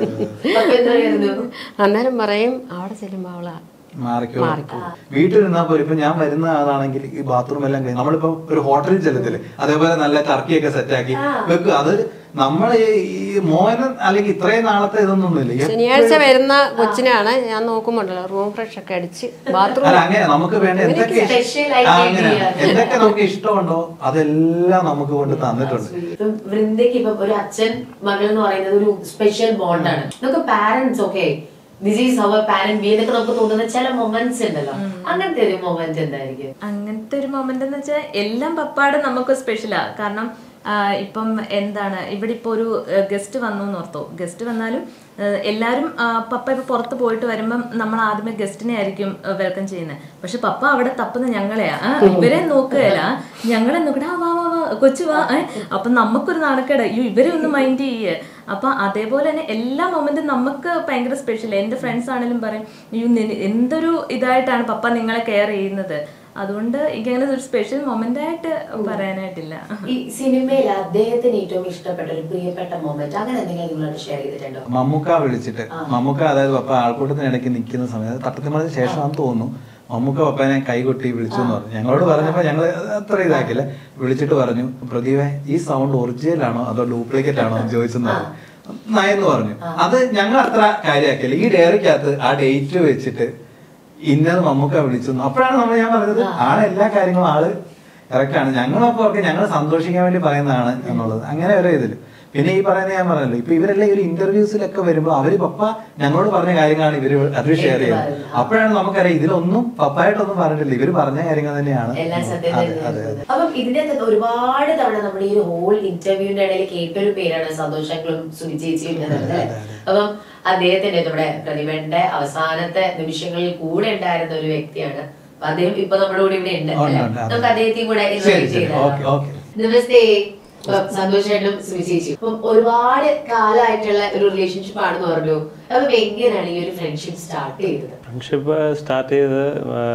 അപ്പൊ എന്താ പറയുന്നു അന്നേരം പറയും അവിടെ ചെല്ലുമ്പോൾ അവള് മാറിക്കോ വീട്ടിൽ നിന്നാ പോലും ഇപ്പൊ ഞാൻ വരുന്ന ആളാണെങ്കിൽ ഈ ബാത്റൂം എല്ലാം കഴിഞ്ഞ് നമ്മളിപ്പോ ഒരു ഹോട്ടലിൽ ചെല്ലത്തില്ലേ അതേപോലെ നല്ല ടർക്കിയൊക്കെ സെറ്റാക്കി വെക്കും അത് നമ്മൾ ഈ മോഹനൻ അല്ലെങ്കിൽ ഇത്രയും നാളത്തെ ഇതൊന്നുമില്ല ശനിയാഴ്ച വരുന്ന കൊച്ചിനാണ് ഞാൻ നോക്കുമ്പോണ്ടല്ലോ റൂം ഫ്രഷ് ഒക്കെ അടിച്ച് ബാത്റൂം അല്ല അങ്ങനെ നമുക്ക് വേണ്ട എന്തൊക്കെ ഇഷ്- special ആയിട്ട് ആ, അങ്ങനെ ചെയ്യാം. എന്തൊക്കെ നമുക്ക് ഇഷ്ടമുണ്ടോ അതെല്ലാം നമുക്ക് കൊണ്ട് തന്നിട്ടുണ്ട് ഇപ്പം വൃന്ദയ്ക്ക് ഇപ്പം ഒരു അച്ഛൻ മകൾ എന്ന് പറയുന്നത് ഒരു സ്പെഷ്യൽ ബോണ്ടാണ് നമുക്ക് parents okay this is our parent B എന്നൊക്കെ നമുക്ക് തോന്നുന്ന ചില മൊമെന്റ്സ് ഉണ്ടല്ലോ അങ്ങനത്തെ ഒരു മൊമെന്റ് എന്തായിരിക്കും അങ്ങനത്തെ ഒരു മൊമെന്റ് എന്ന് വെച്ചാൽ എല്ലാം പപ്പാട് നമുക്ക് സ്പെഷ്യലാ കാരണം ആ, ഇപ്പം എന്താണ് ഇവിടെ ഇപ്പോൾ ഒരു ഗസ്റ്റ് വന്നു എന്ന് ഓർത്തോ ഗസ്റ്റ് വന്നാലും ആ, എല്ലാവരും ആ, പപ്പ ഇപ്പൊ പുറത്ത് പോയിട്ട് വരുമ്പം നമ്മൾ ആദ്യമേ ഗസ്റ്റിനെ ആയിരിക്കും വെൽക്കം ചെയ്യുന്നത് പക്ഷെ പപ്പ അവിടെ തപ്പുന്ന ഞങ്ങളെയാ ആ, ഇവരെ നോക്കുകയല്ല ഞങ്ങളെ നോക്കട്ടെ ആ വാ വാ വാ കൊച്ചു വാ ഏ. അപ്പൊ നമുക്കൊരു നാണക്കേട് അയ്യോ ഇവരെ ഒന്ന് മൈൻഡ് ചെയ്യേ അപ്പൊ അതേപോലെ തന്നെ എല്ലാ മൊമെന്റും നമുക്ക് ഭയങ്കര സ്പെഷ്യൽ എന്റെ ഫ്രണ്ട്സ് ആണെങ്കിലും പറയും അയ്യോ നിന- എന്തൊരു ഇതായിട്ടാണ് പപ്പ നിങ്ങളെ കെയർ ചെയ്യുന്നത് അതുകൊണ്ട് എനിക്കങ്ങനെ ഒരു സ്പെഷ്യൽ മൊമെന്റ് ആയിട്ട് പറയാനായിട്ടില്ല ഈ സിനിമയിൽ അദ്ദേഹത്തിന് ഏറ്റവും ഇഷ്ടപ്പെട്ട ഒരു പ്രിയപ്പെട്ട മൊമെന്റ് അങ്ങനെ എന്തെങ്കിലും നിങ്ങളോട് ഷെയർ ചെയ്തിട്ടുണ്ടോ മമ്മൂക്ക വിളിച്ചിട്ട് മമ്മൂക്ക അതായത് പപ്പ ആൾക്കൂട്ടത്തിനിടയ്ക്ക് നിൽക്കുന്ന സമയത്ത് തട്ടത്തിമറിന് ശേഷമാണെന്ന് തോന്നുന്നു മമ്മൂക്ക പപ്പനെ കൈകൊട്ടി വിളിച്ചു എന്ന് പറഞ്ഞു ഞങ്ങളോട് പറഞ്ഞപ്പോ ഞങ്ങൾ അത്ര ഇതാക്കില്ല വിളിച്ചിട്ട് പറഞ്ഞു പ്രദീപെ ഈ സൗണ്ട് ഒറിജിനൽ ആണോ അതോ ഡ്യൂപ്ലിക്കേറ്റ് ആണോ എന്ന് ചോദിച്ചെന്ന് പറഞ്ഞു നയെന്ന് പറഞ്ഞു അത് ഞങ്ങൾ അത്ര കാര്യമാക്കില്ല ഈ ഡയറിക്കകത്ത് ആ ഡേറ്റ് വെച്ചിട്ട് ഇന്നത് മമ്മൂക്ക വിളിച്ചു എന്ന്. അപ്പോഴാണ് നമ്മൾ ഞാൻ പറഞ്ഞത് ആളെ എല്ലാ കാര്യങ്ങളും ആള് കറക്റ്റ് ആണ് ഞങ്ങളൊക്കെ ഓർക്കെ ഞങ്ങൾ സന്തോഷിക്കാൻ വേണ്ടി പറയുന്നതാണ് എന്നുള്ളത് അങ്ങനെ ഒരു ഇതില് പിന്നെ ഈ പറയുന്ന ഞാൻ പറഞ്ഞല്ലോ ഇപ്പൊ ഇവരെല്ലാം ഈ ഒരു ഇന്റർവ്യൂസിലൊക്കെ വരുമ്പോൾ അവര് പപ്പ ഞങ്ങളോട് പറഞ്ഞ കാര്യങ്ങളാണ് ഇവര് അത് ഷെയർ ചെയ്യുന്നത് അപ്പോഴാണ് നമുക്കറിയാം ഇതിലൊന്നും പപ്പായിട്ടൊന്നും പറഞ്ഞിട്ടില്ല ഇവര് പറഞ്ഞ കാര്യങ്ങൾ തന്നെയാണ് എല്ലാം സത്യം അതെ അതെ തന്നെയായിരുന്നു. അപ്പം ഇതിന്റെ അകത്ത് ഒരുപാട് തവണ നമ്മൾ ഈ ഒരു ഹോൾ ഇന്റർവ്യൂവിന്റെ ഇടയിൽ കേട്ടൊരു പേരാണ് സന്തോഷങ്ങളും സുനി ചേച്ചിയും എന്നുള്ളത് അല്ലേ? അപ്പം അദ്ദേഹത്തിന്റെ നമ്മുടെ പ്രതിഭന്റെ അവസാനത്തെ നിമിഷങ്ങളിൽ കൂടെ ഉണ്ടായിരുന്ന ഒരു വ്യക്തിയാണ് അപ്പൊ അദ്ദേഹം ഇപ്പൊ നമ്മുടെ കൂടെ ഇവിടെ ഉണ്ട് ഉണ്ട്, അല്ലേ? ഉണ്ട്, അതെ. നമുക്ക് അദ്ദേഹത്തെയും കൂടെ ശരി, invite ശരി. ചെയ്താലോ? Okay, okay. നമസ്തേ അപ്പം സന്തോഷമായിട്ടും സുനി ചേച്ചി അപ്പം ഒരുപാട് കാലമായിട്ടുള്ള ഒരു റിലേഷൻഷിപ്പ് ആണെന്ന് പറഞ്ഞു അപ്പം എങ്ങനെയാണ് ഈ ഒരു ഫ്രണ്ട്ഷിപ്പ് സ്റ്റാർട്ട് ചെയ്തത് ഫ്രണ്ട്ഷിപ്പ് സ്റ്റാർട്ട് ചെയ്തത്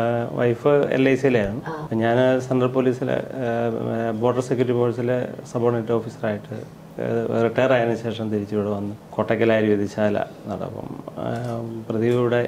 വൈഫ് എൽ ഐ സിയിലായിരുന്നു ഞാൻ സെൻട്രൽ പോലീസിലെ ബോർഡർ സെക്യൂരിറ്റി ഫോഴ്സിലെ സബോർഡിനേറ്റ് ഓഫീസറായിട്ട് റിട്ടയർ ആയതിനു ശേഷം തിരിച്ചു ഇവിടെ വന്ന് കോട്ടക്കൽ ആയുർവേദിശാല നടപ്പം പ്രദീപ് ഇവിടെ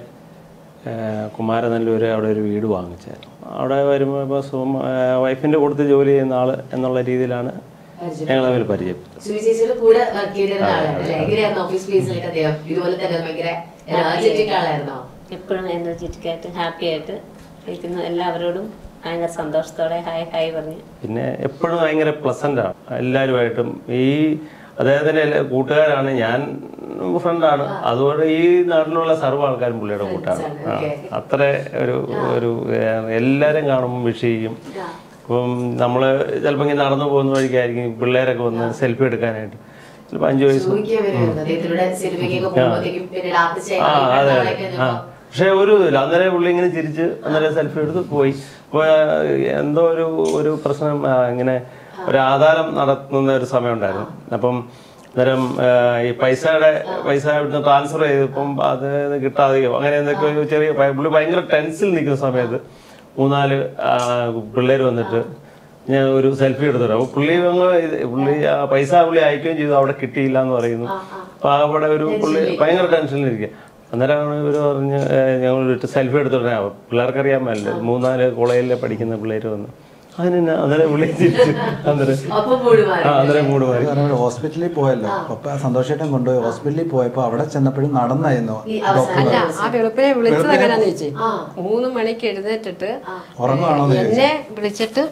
കുമാരനല്ലൂർ അവിടെ ഒരു വീട് വാങ്ങിച്ചായിരുന്നു അവിടെ വരുമ്പോൾ ഇപ്പോൾ സുമ വൈഫിൻ്റെ കൂട്ടത്തിൽ ജോലി ചെയ്യുന്ന ആൾ എന്നുള്ള രീതിയിലാണ് ഞങ്ങൾ തമ്മിൽ പരിചയപ്പെട്ടത് സുനി ചേച്ചിയുടെ കൂടെ വർക്ക് ചെയ്തിരുന്ന ആളാണ് അല്ലേ എങ്ങനെയായിരുന്നു ഓഫീസ് സ്പേസിലൊക്കെ അദ്ദേഹം ഇതുപോലെ തന്നെ ഭയങ്കര എനർജറ്റിക് ആളായിരുന്നോ എപ്പോഴും എനർജറ്റിക് ആയിട്ട് ഹാപ്പി ആയിട്ട് ഇരിക്കുന്ന എല്ലാവരോടും ഭയങ്കര സന്തോഷത്തോടെ ഹായ് ഹായ് പറഞ്ഞ് പിന്നെ എപ്പോഴും ഭയങ്കര പ്ലസന്റ് ആണ് എല്ലാവരുമായിട്ടും ഈ അദ്ദേഹത്തിന്റെ എല്ലാ കൂട്ടുകാരാണ് ഞാൻ ഫ്രണ്ടാണ് അതുകൊണ്ട് ഈ നാട്ടിലുള്ള സർവ്വ ആൾക്കാരും പുള്ളിയുടെ കൂട്ടാണ് ആ, അത്ര ഒരു ഒരു ഏഹ്, എല്ലാവരും കാണുമ്പോൾ വിഷ് ചെയ്യും ഇപ്പം നമ്മൾ ചിലപ്പോൾ ഇങ്ങനെ നടന്നു പോകുന്ന വഴിക്കായിരിക്കും പിള്ളേരൊക്കെ വന്ന് സെൽഫി എടുക്കാനായിട്ട് ചിലപ്പോൾ അഞ്ച് വയസ്സ് സൂചിക്കാൻ വരുമായിരുന്നു അദ്ദേഹത്തിലൂടെ സിനിമയ്ക്കൊക്കെ പോകുമ്പോഴത്തേക്കും പിന്നെ രാത്രി ആ അതെ അതെ ആ പക്ഷെ ഒരു ഇതില്ല അന്നേരം പുള്ളി ഇങ്ങനെ ചിരിച്ച് അന്നേരം സെൽഫി എടുത്ത് പോയി അപ്പോൾ എന്തോ ഒരു ഒരു പ്രശ്നം ആ, ഇങ്ങനെ ഒരു ആധാരം നടത്തുന്ന ഒരു സമയം ഉണ്ടായിരുന്നു അപ്പം അന്നേരം ആ, ഈ പൈസയുടെ പൈസ ഇവിടുന്ന് ട്രാൻസ്ഫർ ചെയ്തപ്പം അത് കിട്ടാതെയോ അങ്ങനെ എന്തൊക്കെ ഒരു ചെറിയ ഭയ- പുള്ളി ഭയങ്കര ടെൻസിൽ നിൽക്കുന്ന സമയത്ത് മൂന്നാല് പിള്ളേർ വന്നിട്ട് ഞാൻ ഒരു സെൽഫി എടുത്തിട്ട് അപ്പൊ പുള്ളി അങ്ങ് ഇത് പുള്ളി ആ പൈസ പുള്ളി അയക്കുകയും ചെയ്തു അവിടെ കിട്ടിയില്ല എന്ന് പറയുന്നു അപ്പൊ അവിടെ ഒരു പുള്ളി ഭയങ്കര ടെൻഷനിലിരിക്കുക അന്നേരമാണ് ഇവർ പറഞ്ഞ് ഏഹ്, ഞങ്ങൾ ഒരു സെൽഫി എടുത്തിട്ട് പിള്ളേർക്കറിയാമല്ലോ മൂന്നാല് കോളേജിലെ പഠിക്കുന്ന പിള്ളേർ വന്നു അതിന് എന്നാ? അന്നേരം പുള്ളി തിരിച്ചു അന്നേരം ഒപ്പം കൂടുമാറി ആ അന്നേരം മൂട് മാറി കാരണം ഹോസ്പിറ്റലിൽ പോയല്ലോ പപ്പ സന്തോഷേട്ടൻ കൊണ്ടുപോയി ഹോസ്പിറ്റലിൽ പോയപ്പോ അവിടെ ചെന്നപ്പോഴും നടന്നായിരുന്നു ഡോക്ടർ അല്ല ആ വെളുപ്പിനെ വിളിച്ചത് എങ്ങനെയാന്ന് ചോദിച്ചു മൂന്ന് മണിക്ക് എഴുന്നേറ്റിട്ട് ഉറങ്ങുവാണോ എന്ന് എന്നെ വിളിച്ചിട്ട്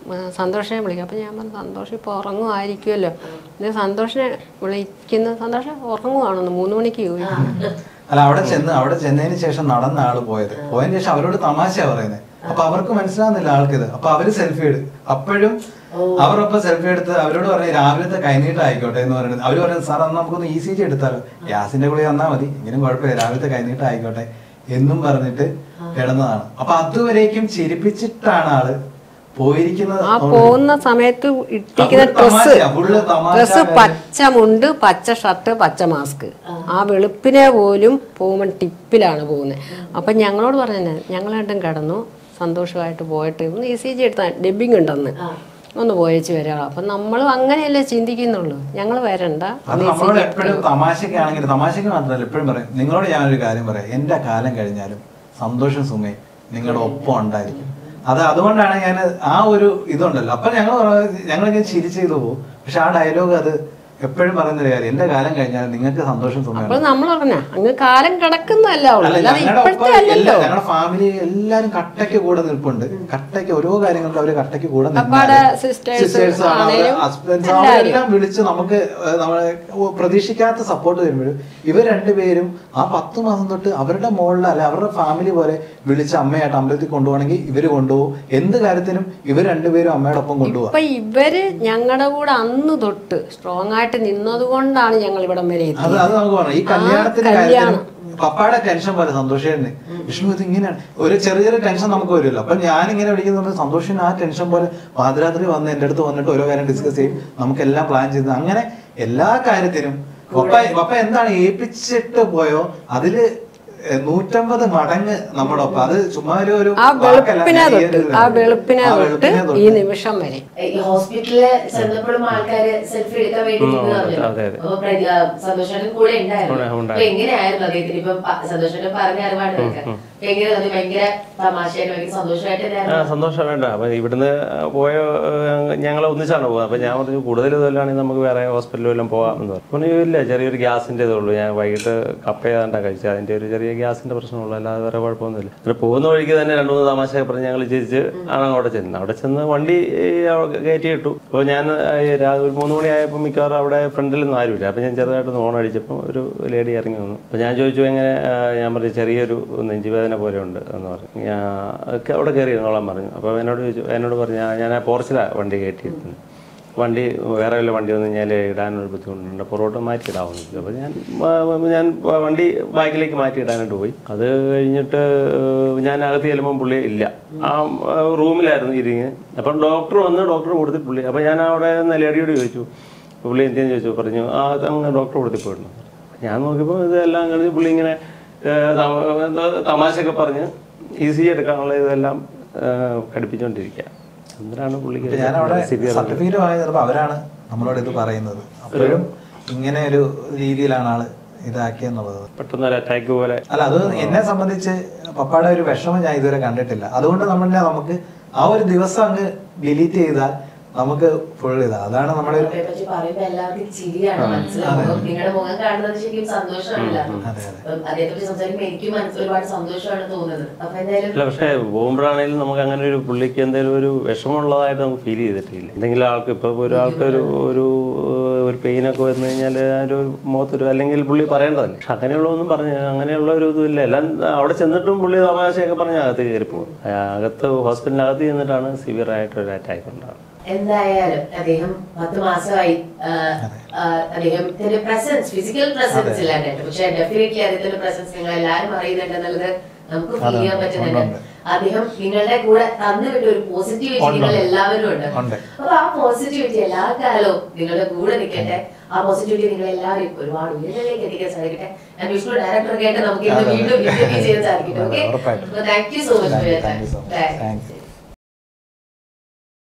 സന്തോഷനെ വിളിക്കും അപ്പം ഞാൻ പറഞ്ഞു സന്തോഷം ഇപ്പോൾ ഉറങ്ങുമായിരിക്കുമല്ലോ ഇത് സന്തോഷിനെ വിളിക്കുന്ന സന്തോഷം ഉറങ്ങുവാണെന്ന് മൂന്ന് മണിക്ക് ചോദിക്കും അല്ല അവിടെ ചെന്ന് അവിടെ ചെന്നതിന് ശേഷം നടന്ന ആള് പോയത് പോയതിന് ശേഷം അവരോട് തമാശയാ പറയുന്നത് അപ്പൊ അവർക്ക് മനസ്സിലാവുന്നില്ല ആൾക്കിത് അപ്പൊ അവര് സെൽഫി എടുക്കും അപ്പോഴും അവരൊപ്പം സെൽഫി എടുത്ത് അവരോട് പറഞ്ഞ രാവിലത്തെ കൈനീട്ടം ആയിക്കോട്ടെ എന്ന് പറയുന്നത് അവര് പറയുന്നത് സാർ അന്ന് നമുക്കൊന്ന് ഇ സി ജി എടുത്താലോ ഗ്യാസിന്റെ ഗുളി വന്നാൽ മതി ഇങ്ങനെ കുഴപ്പമില്ല രാവിലത്തെ കൈനീട്ടം ആയിക്കോട്ടെ എന്നും പറഞ്ഞിട്ട് കിടന്നതാണ് അപ്പൊ അതുവരേക്കും ചിരിപ്പിച്ചിട്ടാണ് ആള് പോയിരിക്കുന്നത് ആ പോകുന്ന സമയത്ത് ഇട്ടിരിക്കുന്ന full ഡ്രസ്സ് തമാശയാ, full തമാശ ഡ്രസ്സ് കാര്യം. പച്ച മുണ്ട് പച്ച ഷർട്ട് പച്ച മാസ്ക് ആ വെളുപ്പിനെ പോലും പോകുമ്പോൾ ടിപ്പിലാണ് പോകുന്നത് അപ്പം ഞങ്ങളോട് പറഞ്ഞത് ഞങ്ങൾ രണ്ടും കിടന്നു സന്തോഷമായിട്ട് പോയിട്ട് ഒന്ന് ഇ സി ജി എടുത്താൽ ഡെബിങ് ഉണ്ടെന്ന് ഒന്ന് പോയേച്ച് വരാം അപ്പം നമ്മളും അങ്ങനെയല്ലേ ചിന്തിക്കുന്നുള്ളൂ ഞങ്ങൾ വരണ്ട അത് ഒന്ന് ECG നമ്മളോട് എപ്പോഴും തമാശക്കാണെങ്കിൽ തമാശക്ക് മാത്രമല്ല എപ്പോഴും പറയും നിങ്ങളോട് ഞാനൊരു കാര്യം പറയാം എന്റെ കാലം കഴിഞ്ഞാലും സന്തോഷം സുമയും നിങ്ങളുടെ ഒപ്പം ഉണ്ടായിരിക്കും അത് അതുകൊണ്ടാണ് ഞാൻ ആ ഒരു ഇതുണ്ടല്ലോ അപ്പൊ ഞങ്ങൾ ഞങ്ങളിങ്ങനെ ചിരിച്ചു ചെയ്തു പോകും പക്ഷെ ആ ഡയലോഗ് അത് എപ്പോഴും പറയുന്നൊരു കാര്യം എന്റെ കാലം കഴിഞ്ഞാൽ നിങ്ങൾക്ക് സന്തോഷം അപ്പോൾ സുമയാണ് നമ്മൾ പറഞ്ഞ അങ്ങ് കാലം കിടക്കുന്നതല്ല ഉള്ളൂ അല്ല അല്ലാതെ ഞങ്ങളുടെ ഇപ്പോഴത്തെ ഒപ്പം എല്ലാ അല്ലല്ലോ ഞങ്ങളുടെ ഫാമിലി എല്ലാരും കട്ടയ്ക്ക് കൂടെ നിൽപ്പുണ്ട് കട്ടയ്ക്ക് ഓരോ കാര്യങ്ങൾക്ക് അവര് കട്ടയ്ക്ക് കൂടെ അപ്പാടെ sisters ആണേലും ഹസ്ബൻഡ്സ് എല്ലാവരും. അവരെല്ലാം വിളിച്ച് നമുക്ക് ഏഹ്, നമ്മളെ ഓ, പ്രതീക്ഷിക്കാത്ത സപ്പോർട്ട് വരുമ്പോഴും ഇവർ രണ്ടുപേരും ആ പത്ത് മാസം തൊട്ട് അവരുടെ മുകളിൽ അല്ലെ അവരുടെ ഫാമിലി പോലെ വിളിച്ച് അമ്മയായിട്ട് അമ്പലത്തിൽ കൊണ്ടുപോകണമെങ്കിൽ ഇവര് കൊണ്ടുപോകും എന്ത് കാര്യത്തിനും ഇവർ രണ്ടുപേരും അമ്മയുടെ ഒപ്പം കൊണ്ടുപോകാം ഇപ്പൊ ഇവര് ഞങ്ങളുടെ കൂടെ അന്ന് തൊട്ട് സ്ട്രോങ് ആയിട്ട് നിന്നത് കൊണ്ടാണ് ഞങ്ങൾ ഇവിടം വരെ അത് എത്തിയത് അത് നമുക്ക് പറയാം ഈ ആ കല്യാണത്തിന്റെ കല്യാണം. കാര്യത്തിലും പപ്പായുടെ ടെൻഷൻ പോലെ സന്തോഷേട്ടന് വിഷ്ണു ഇത് ഇങ്ങനെയാണ് ഒരു ചെറിയ ചെറിയ ടെൻഷൻ നമുക്ക് വരുമല്ലോ അപ്പൊ ഞാൻ ഇങ്ങനെ വിളിക്കുന്നത് സന്തോഷിന് ആ ടെൻഷൻ പോലെ പാതിരാത്രി വന്ന് എന്റെ അടുത്ത് വന്നിട്ട് ഓരോ കാര്യം ഡിസ്കസ് ചെയ്യും നമുക്കെല്ലാം പ്ലാൻ ചെയ്ത് അങ്ങനെ എല്ലാ കാര്യത്തിനും പപ്പ പപ്പ എന്താണ് ഏൽപ്പിച്ചിട്ട് പോയോ അതില് എ, നൂറ്റമ്പത് മടങ്ങ് നമ്മുടെ ഒപ്പം അത് ചുമ്മാ ഒരു ഒരു ആ വാക്കല്ല. വെളുപ്പിനെ ഞാൻ ഈ തൊട്ട് ഒരു- ആ വെളുപ്പിനെ ആ തൊട്ട് വെളുപ്പിനെ തൊട്ട്. ഈ നിമിഷം വരെ ഈ ഹോസ്പിറ്റലില് ചെന്നപ്പോഴും ആൾക്കാര് സെൽഫി എടുക്കാൻ വേണ്ടി ഉം, നിന്നതാണല്ലോ. അതെ, അതെ. അപ്പൊ പ്രതി- ആ, സന്തോഷേട്ടൻ കൂടെ ഉണ്ടായിരുന്നു കൂടെ ഉണ്ടായിരുന്നു. അപ്പൊ എങ്ങനെയായിരുന്നു അദ്ദേഹത്തിന് ഇപ്പം പ- സന്തോഷേട്ടൻ പറഞ്ഞ അറിവാണ് നിനക്ക് അപ്പൊ എങ്ങനെ തോന്നി ഭയങ്കര തമാശയായിട്ട് ഭയങ്കര സന്തോഷമായിട്ട് ആ തന്നെയായിരുന്നു സന്തോഷം വേണ്ട അപ്പൊ ഇവിടുന്ന് പോയ ഞങ്ങൾ ഒന്നിച്ചാണ് പോകുന്നത് അപ്പൊ ഞാൻ പറഞ്ഞു കൂടുതൽ ഇതല്ലാണെങ്കിൽ നമുക്ക് വേറെ ഹോസ്പിറ്റലിൽ വല്ലതും പോകാം എന്ന് പറഞ്ഞു പറഞ്ഞു, ഇല്ല ചെറിയൊരു ഗ്യാസിന്റെ ഇതുള്ളൂ ഞാൻ വൈകിട്ട് കപ്പ ഏതാണ്ടാ കഴിച്ചത് അതിന്റെ ഒരു ചെറിയ ഗ്യാസിന്റെ പ്രശ്നമുള്ളൂ അല്ലാതെ വേറെ കുഴപ്പമൊന്നുമില്ല പിന്നെ പോകുന്ന വഴിക്ക് തന്നെ രണ്ടു മൂന്ന് തമാശ പറഞ്ഞ് ഞങ്ങൾ ചിരിച്ച് ആണ് അവിടെ ചെന്നത് അവിടെ ചെന്ന് വണ്ടി ഈ, അവിടെ കയറ്റി ഇട്ടു അപ്പോൾ ഞാൻ ഈ, രാ- ഒരു മൂന്ന് മണിയായപ്പോൾ മിക്കവാറും അവിടെ ഫ്രണ്ടിലൊന്നും ആരുമില്ല അപ്പോൾ ഞാൻ ചെറുതായിട്ട് ഓൺ അടിച്ചപ്പോൾ ഒരു ലേഡി ഇറങ്ങി വന്നു അപ്പോൾ ഞാൻ ചോദിച്ചു എങ്ങനെ ആ, ഞാൻ പറഞ്ഞു ചെറിയൊരു നെഞ്ചുവേദന പോലെ ഉണ്ട് എന്ന് പറഞ്ഞു ഞാൻ ഒക്കെ അവിടെ കയറി ഇരുന്നോളാൻ പറഞ്ഞു അപ്പോൾ എന്നോട് ചോദിച്ചു എന്നോട് പറഞ്ഞു "ആ, ഞാൻ ആ പോർച്ചിലാണ് വണ്ടി കയറ്റിയിരുന്നത് വണ്ടി വേറെ വല്ല വണ്ടി വന്നു കഴിഞ്ഞാൽ ഇടാനൊരു ബുദ്ധിമുട്ടുണ്ട് പുറകോട്ട് മാറ്റി ഇടാമെന്ന് ചോദിച്ചു അപ്പോൾ ഞാൻ ആ, ഞാൻ വണ്ടി ബാക്കിലേക്ക് മാറ്റി ഇടാനായിട്ട് പോയി അത് കഴിഞ്ഞിട്ട് ഞാൻ അകത്ത് ചെല്ലുമ്പോൾ പുള്ളി ഇല്ല ആ ആ, റൂമിലായിരുന്നു ഇരിങ്ങ് അപ്പം ഡോക്ടർ വന്ന് ഡോക്ടർ കൊടുത്തി പുള്ളി അപ്പോൾ ഞാൻ അവിടെ ലേഡിയോട് ചോദിച്ചു പുള്ളി എന്തെന്ന് ചോദിച്ചു പറഞ്ഞു ആ അത് അങ്ങ് ഡോക്ടർ കൊടുത്തി പോയിരുന്നു ഞാൻ നോക്കിയപ്പോൾ ഇതെല്ലാം കഴിഞ്ഞ് പുള്ളി ഇങ്ങനെ ഏഹ്, തമ- എന്താ തമാശയൊക്കെ പറഞ്ഞ് ഈസി എടുക്കാനുള്ള ഇതെല്ലാം ഏഹ്, ഘടിപ്പിച്ചുകൊണ്ടിരിക്കുക എന്തിനാണ് പുള്ളിക്ക് ഇപ്പൊ ഞാനവിടെ severe ആയിട്ട് സർട്ടിഫിക്കറ്റ് വാങ്ങി ചിലപ്പോൾ അവരാണ് നമ്മളോട് ഇത് പറയുന്നത് അപ്പോഴും ഇങ്ങനെ ഒരു രീതിയിലാണ് ആള് ഇതാക്കിയെന്നുള്ളത് പെട്ടെന്ന് ഒരു അറ്റാക്ക് പോലെ അല്ല അത് എന്നെ സംബന്ധിച്ച് പപ്പയുടെ ഒരു വിഷമം ഞാൻ ഇതുവരെ കണ്ടിട്ടില്ല അതുകൊണ്ട് നമ്മളെ നമുക്ക് ആ ഒരു ദിവസം അങ്ങ് ഡിലീറ്റ് ചെയ്താൽ നമുക്ക് ഫുൾ ഇതാ അതാണ് നമ്മുടെ ഒരു അവരെ പറ്റി പറയുമ്പോ എല്ലാവർക്കും ചിരിയാണ് മനസ്സിലാവും നിങ്ങളുടെ മുഖം കാണുന്നത് ശരിക്കും സന്തോഷമാണല്ലോ അതെ, അതെ. അപ്പം അതേ പറ്റി സംസാരിക്കുമ്പോൾ എനിക്ക് മനസ്സിൽ ഒരുപാട് സന്തോഷമാണ് തോന്നുന്നത് അപ്പൊ എന്തായാലും അല്ല പക്ഷേ പോകുമ്പോഴാണെങ്കിലും നമുക്ക് അങ്ങനെ ഒരു പുള്ളിക്ക് എന്തെങ്കിലും ഒരു വിഷമമുള്ളതായിട്ട് നമുക്ക് ഫീൽ ചെയ്തിട്ടില്ല എന്തെങ്കിലും ആൾക്ക് ഇപ്പൊ ഒരാൾക്ക് ഒരു ഒരു ഒരു പെയിനൊക്കെ വന്നു കഴിഞ്ഞാൽ ഒരു മുഖത്തൊരു അല്ലെങ്കിൽ പുള്ളി പറയേണ്ടതല്ലേ പക്ഷെ അങ്ങനെയുള്ളതൊന്നും പറഞ്ഞ് അങ്ങനെയുള്ള ഒരു ഇതുമില്ല എല്ലാം അവിടെ ചെന്നിട്ടും പുള്ളി തമാശയൊക്കെ പറഞ്ഞ് അകത്ത് കയറി പോകും അകത്ത് ഹോസ്പിറ്റലിനകത്ത് ചെന്നിട്ടാണ് സിവിയർ ആയിട്ട് ഒരു അറ്റാക്ക് ഉണ്ടാകുന്നത് എന്തായാലും അദ്ദേഹം പത്ത് മാസമായി ആ, ആ, അദ്ദേഹത്തിന്റെ പ്രസൻസ് ഫിസിക്കൽ പ്രസൻസ് ഇല്ലാണ്ടായിട്ട് പക്ഷെ ഡെഫിനറ്റ്ലി അദ്ദേഹത്തിന്റെ പ്രസൻസ് നിങ്ങൾ എല്ലാവരും അറിയുന്നുണ്ട് എന്നുള്ളത് നമുക്ക് ഫീൽ ചെയ്യാൻ പറ്റുന്നുണ്ട് ഉണ്ട്. അദ്ദേഹം നിങ്ങളുടെ കൂടെ തന്നുവിട്ട ഒരു പോസിറ്റിവിറ്റി ഉണ്ട്. നിങ്ങൾ എല്ലാവരും ഉണ്ട് ഉണ്ട്. അപ്പൊ ആ പോസിറ്റിവിറ്റി എല്ലാ കാലവും നിങ്ങളുടെ കൂടെ നിൽക്കട്ടെ ആ പോസിറ്റിവിറ്റി നിങ്ങൾ എല്ലാവരും ഒരുപാട് ഉയരങ്ങളിലേക്ക് എത്തിക്കാൻ സാധിക്കട്ടെ ഞാൻ വിഷ്ണു ഡയറക്ടർ കേട്ട് നമുക്ക് ഇന്ന് അതെ, അതെ. വീണ്ടും ഇന്റർവ്യൂ ചെയ്യാൻ സാധിക്കട്ടെ അതെ, ഓക്കെ ഉറപ്പായിട്ടും. Thank you so much Thank you, thank you so much. Thank you.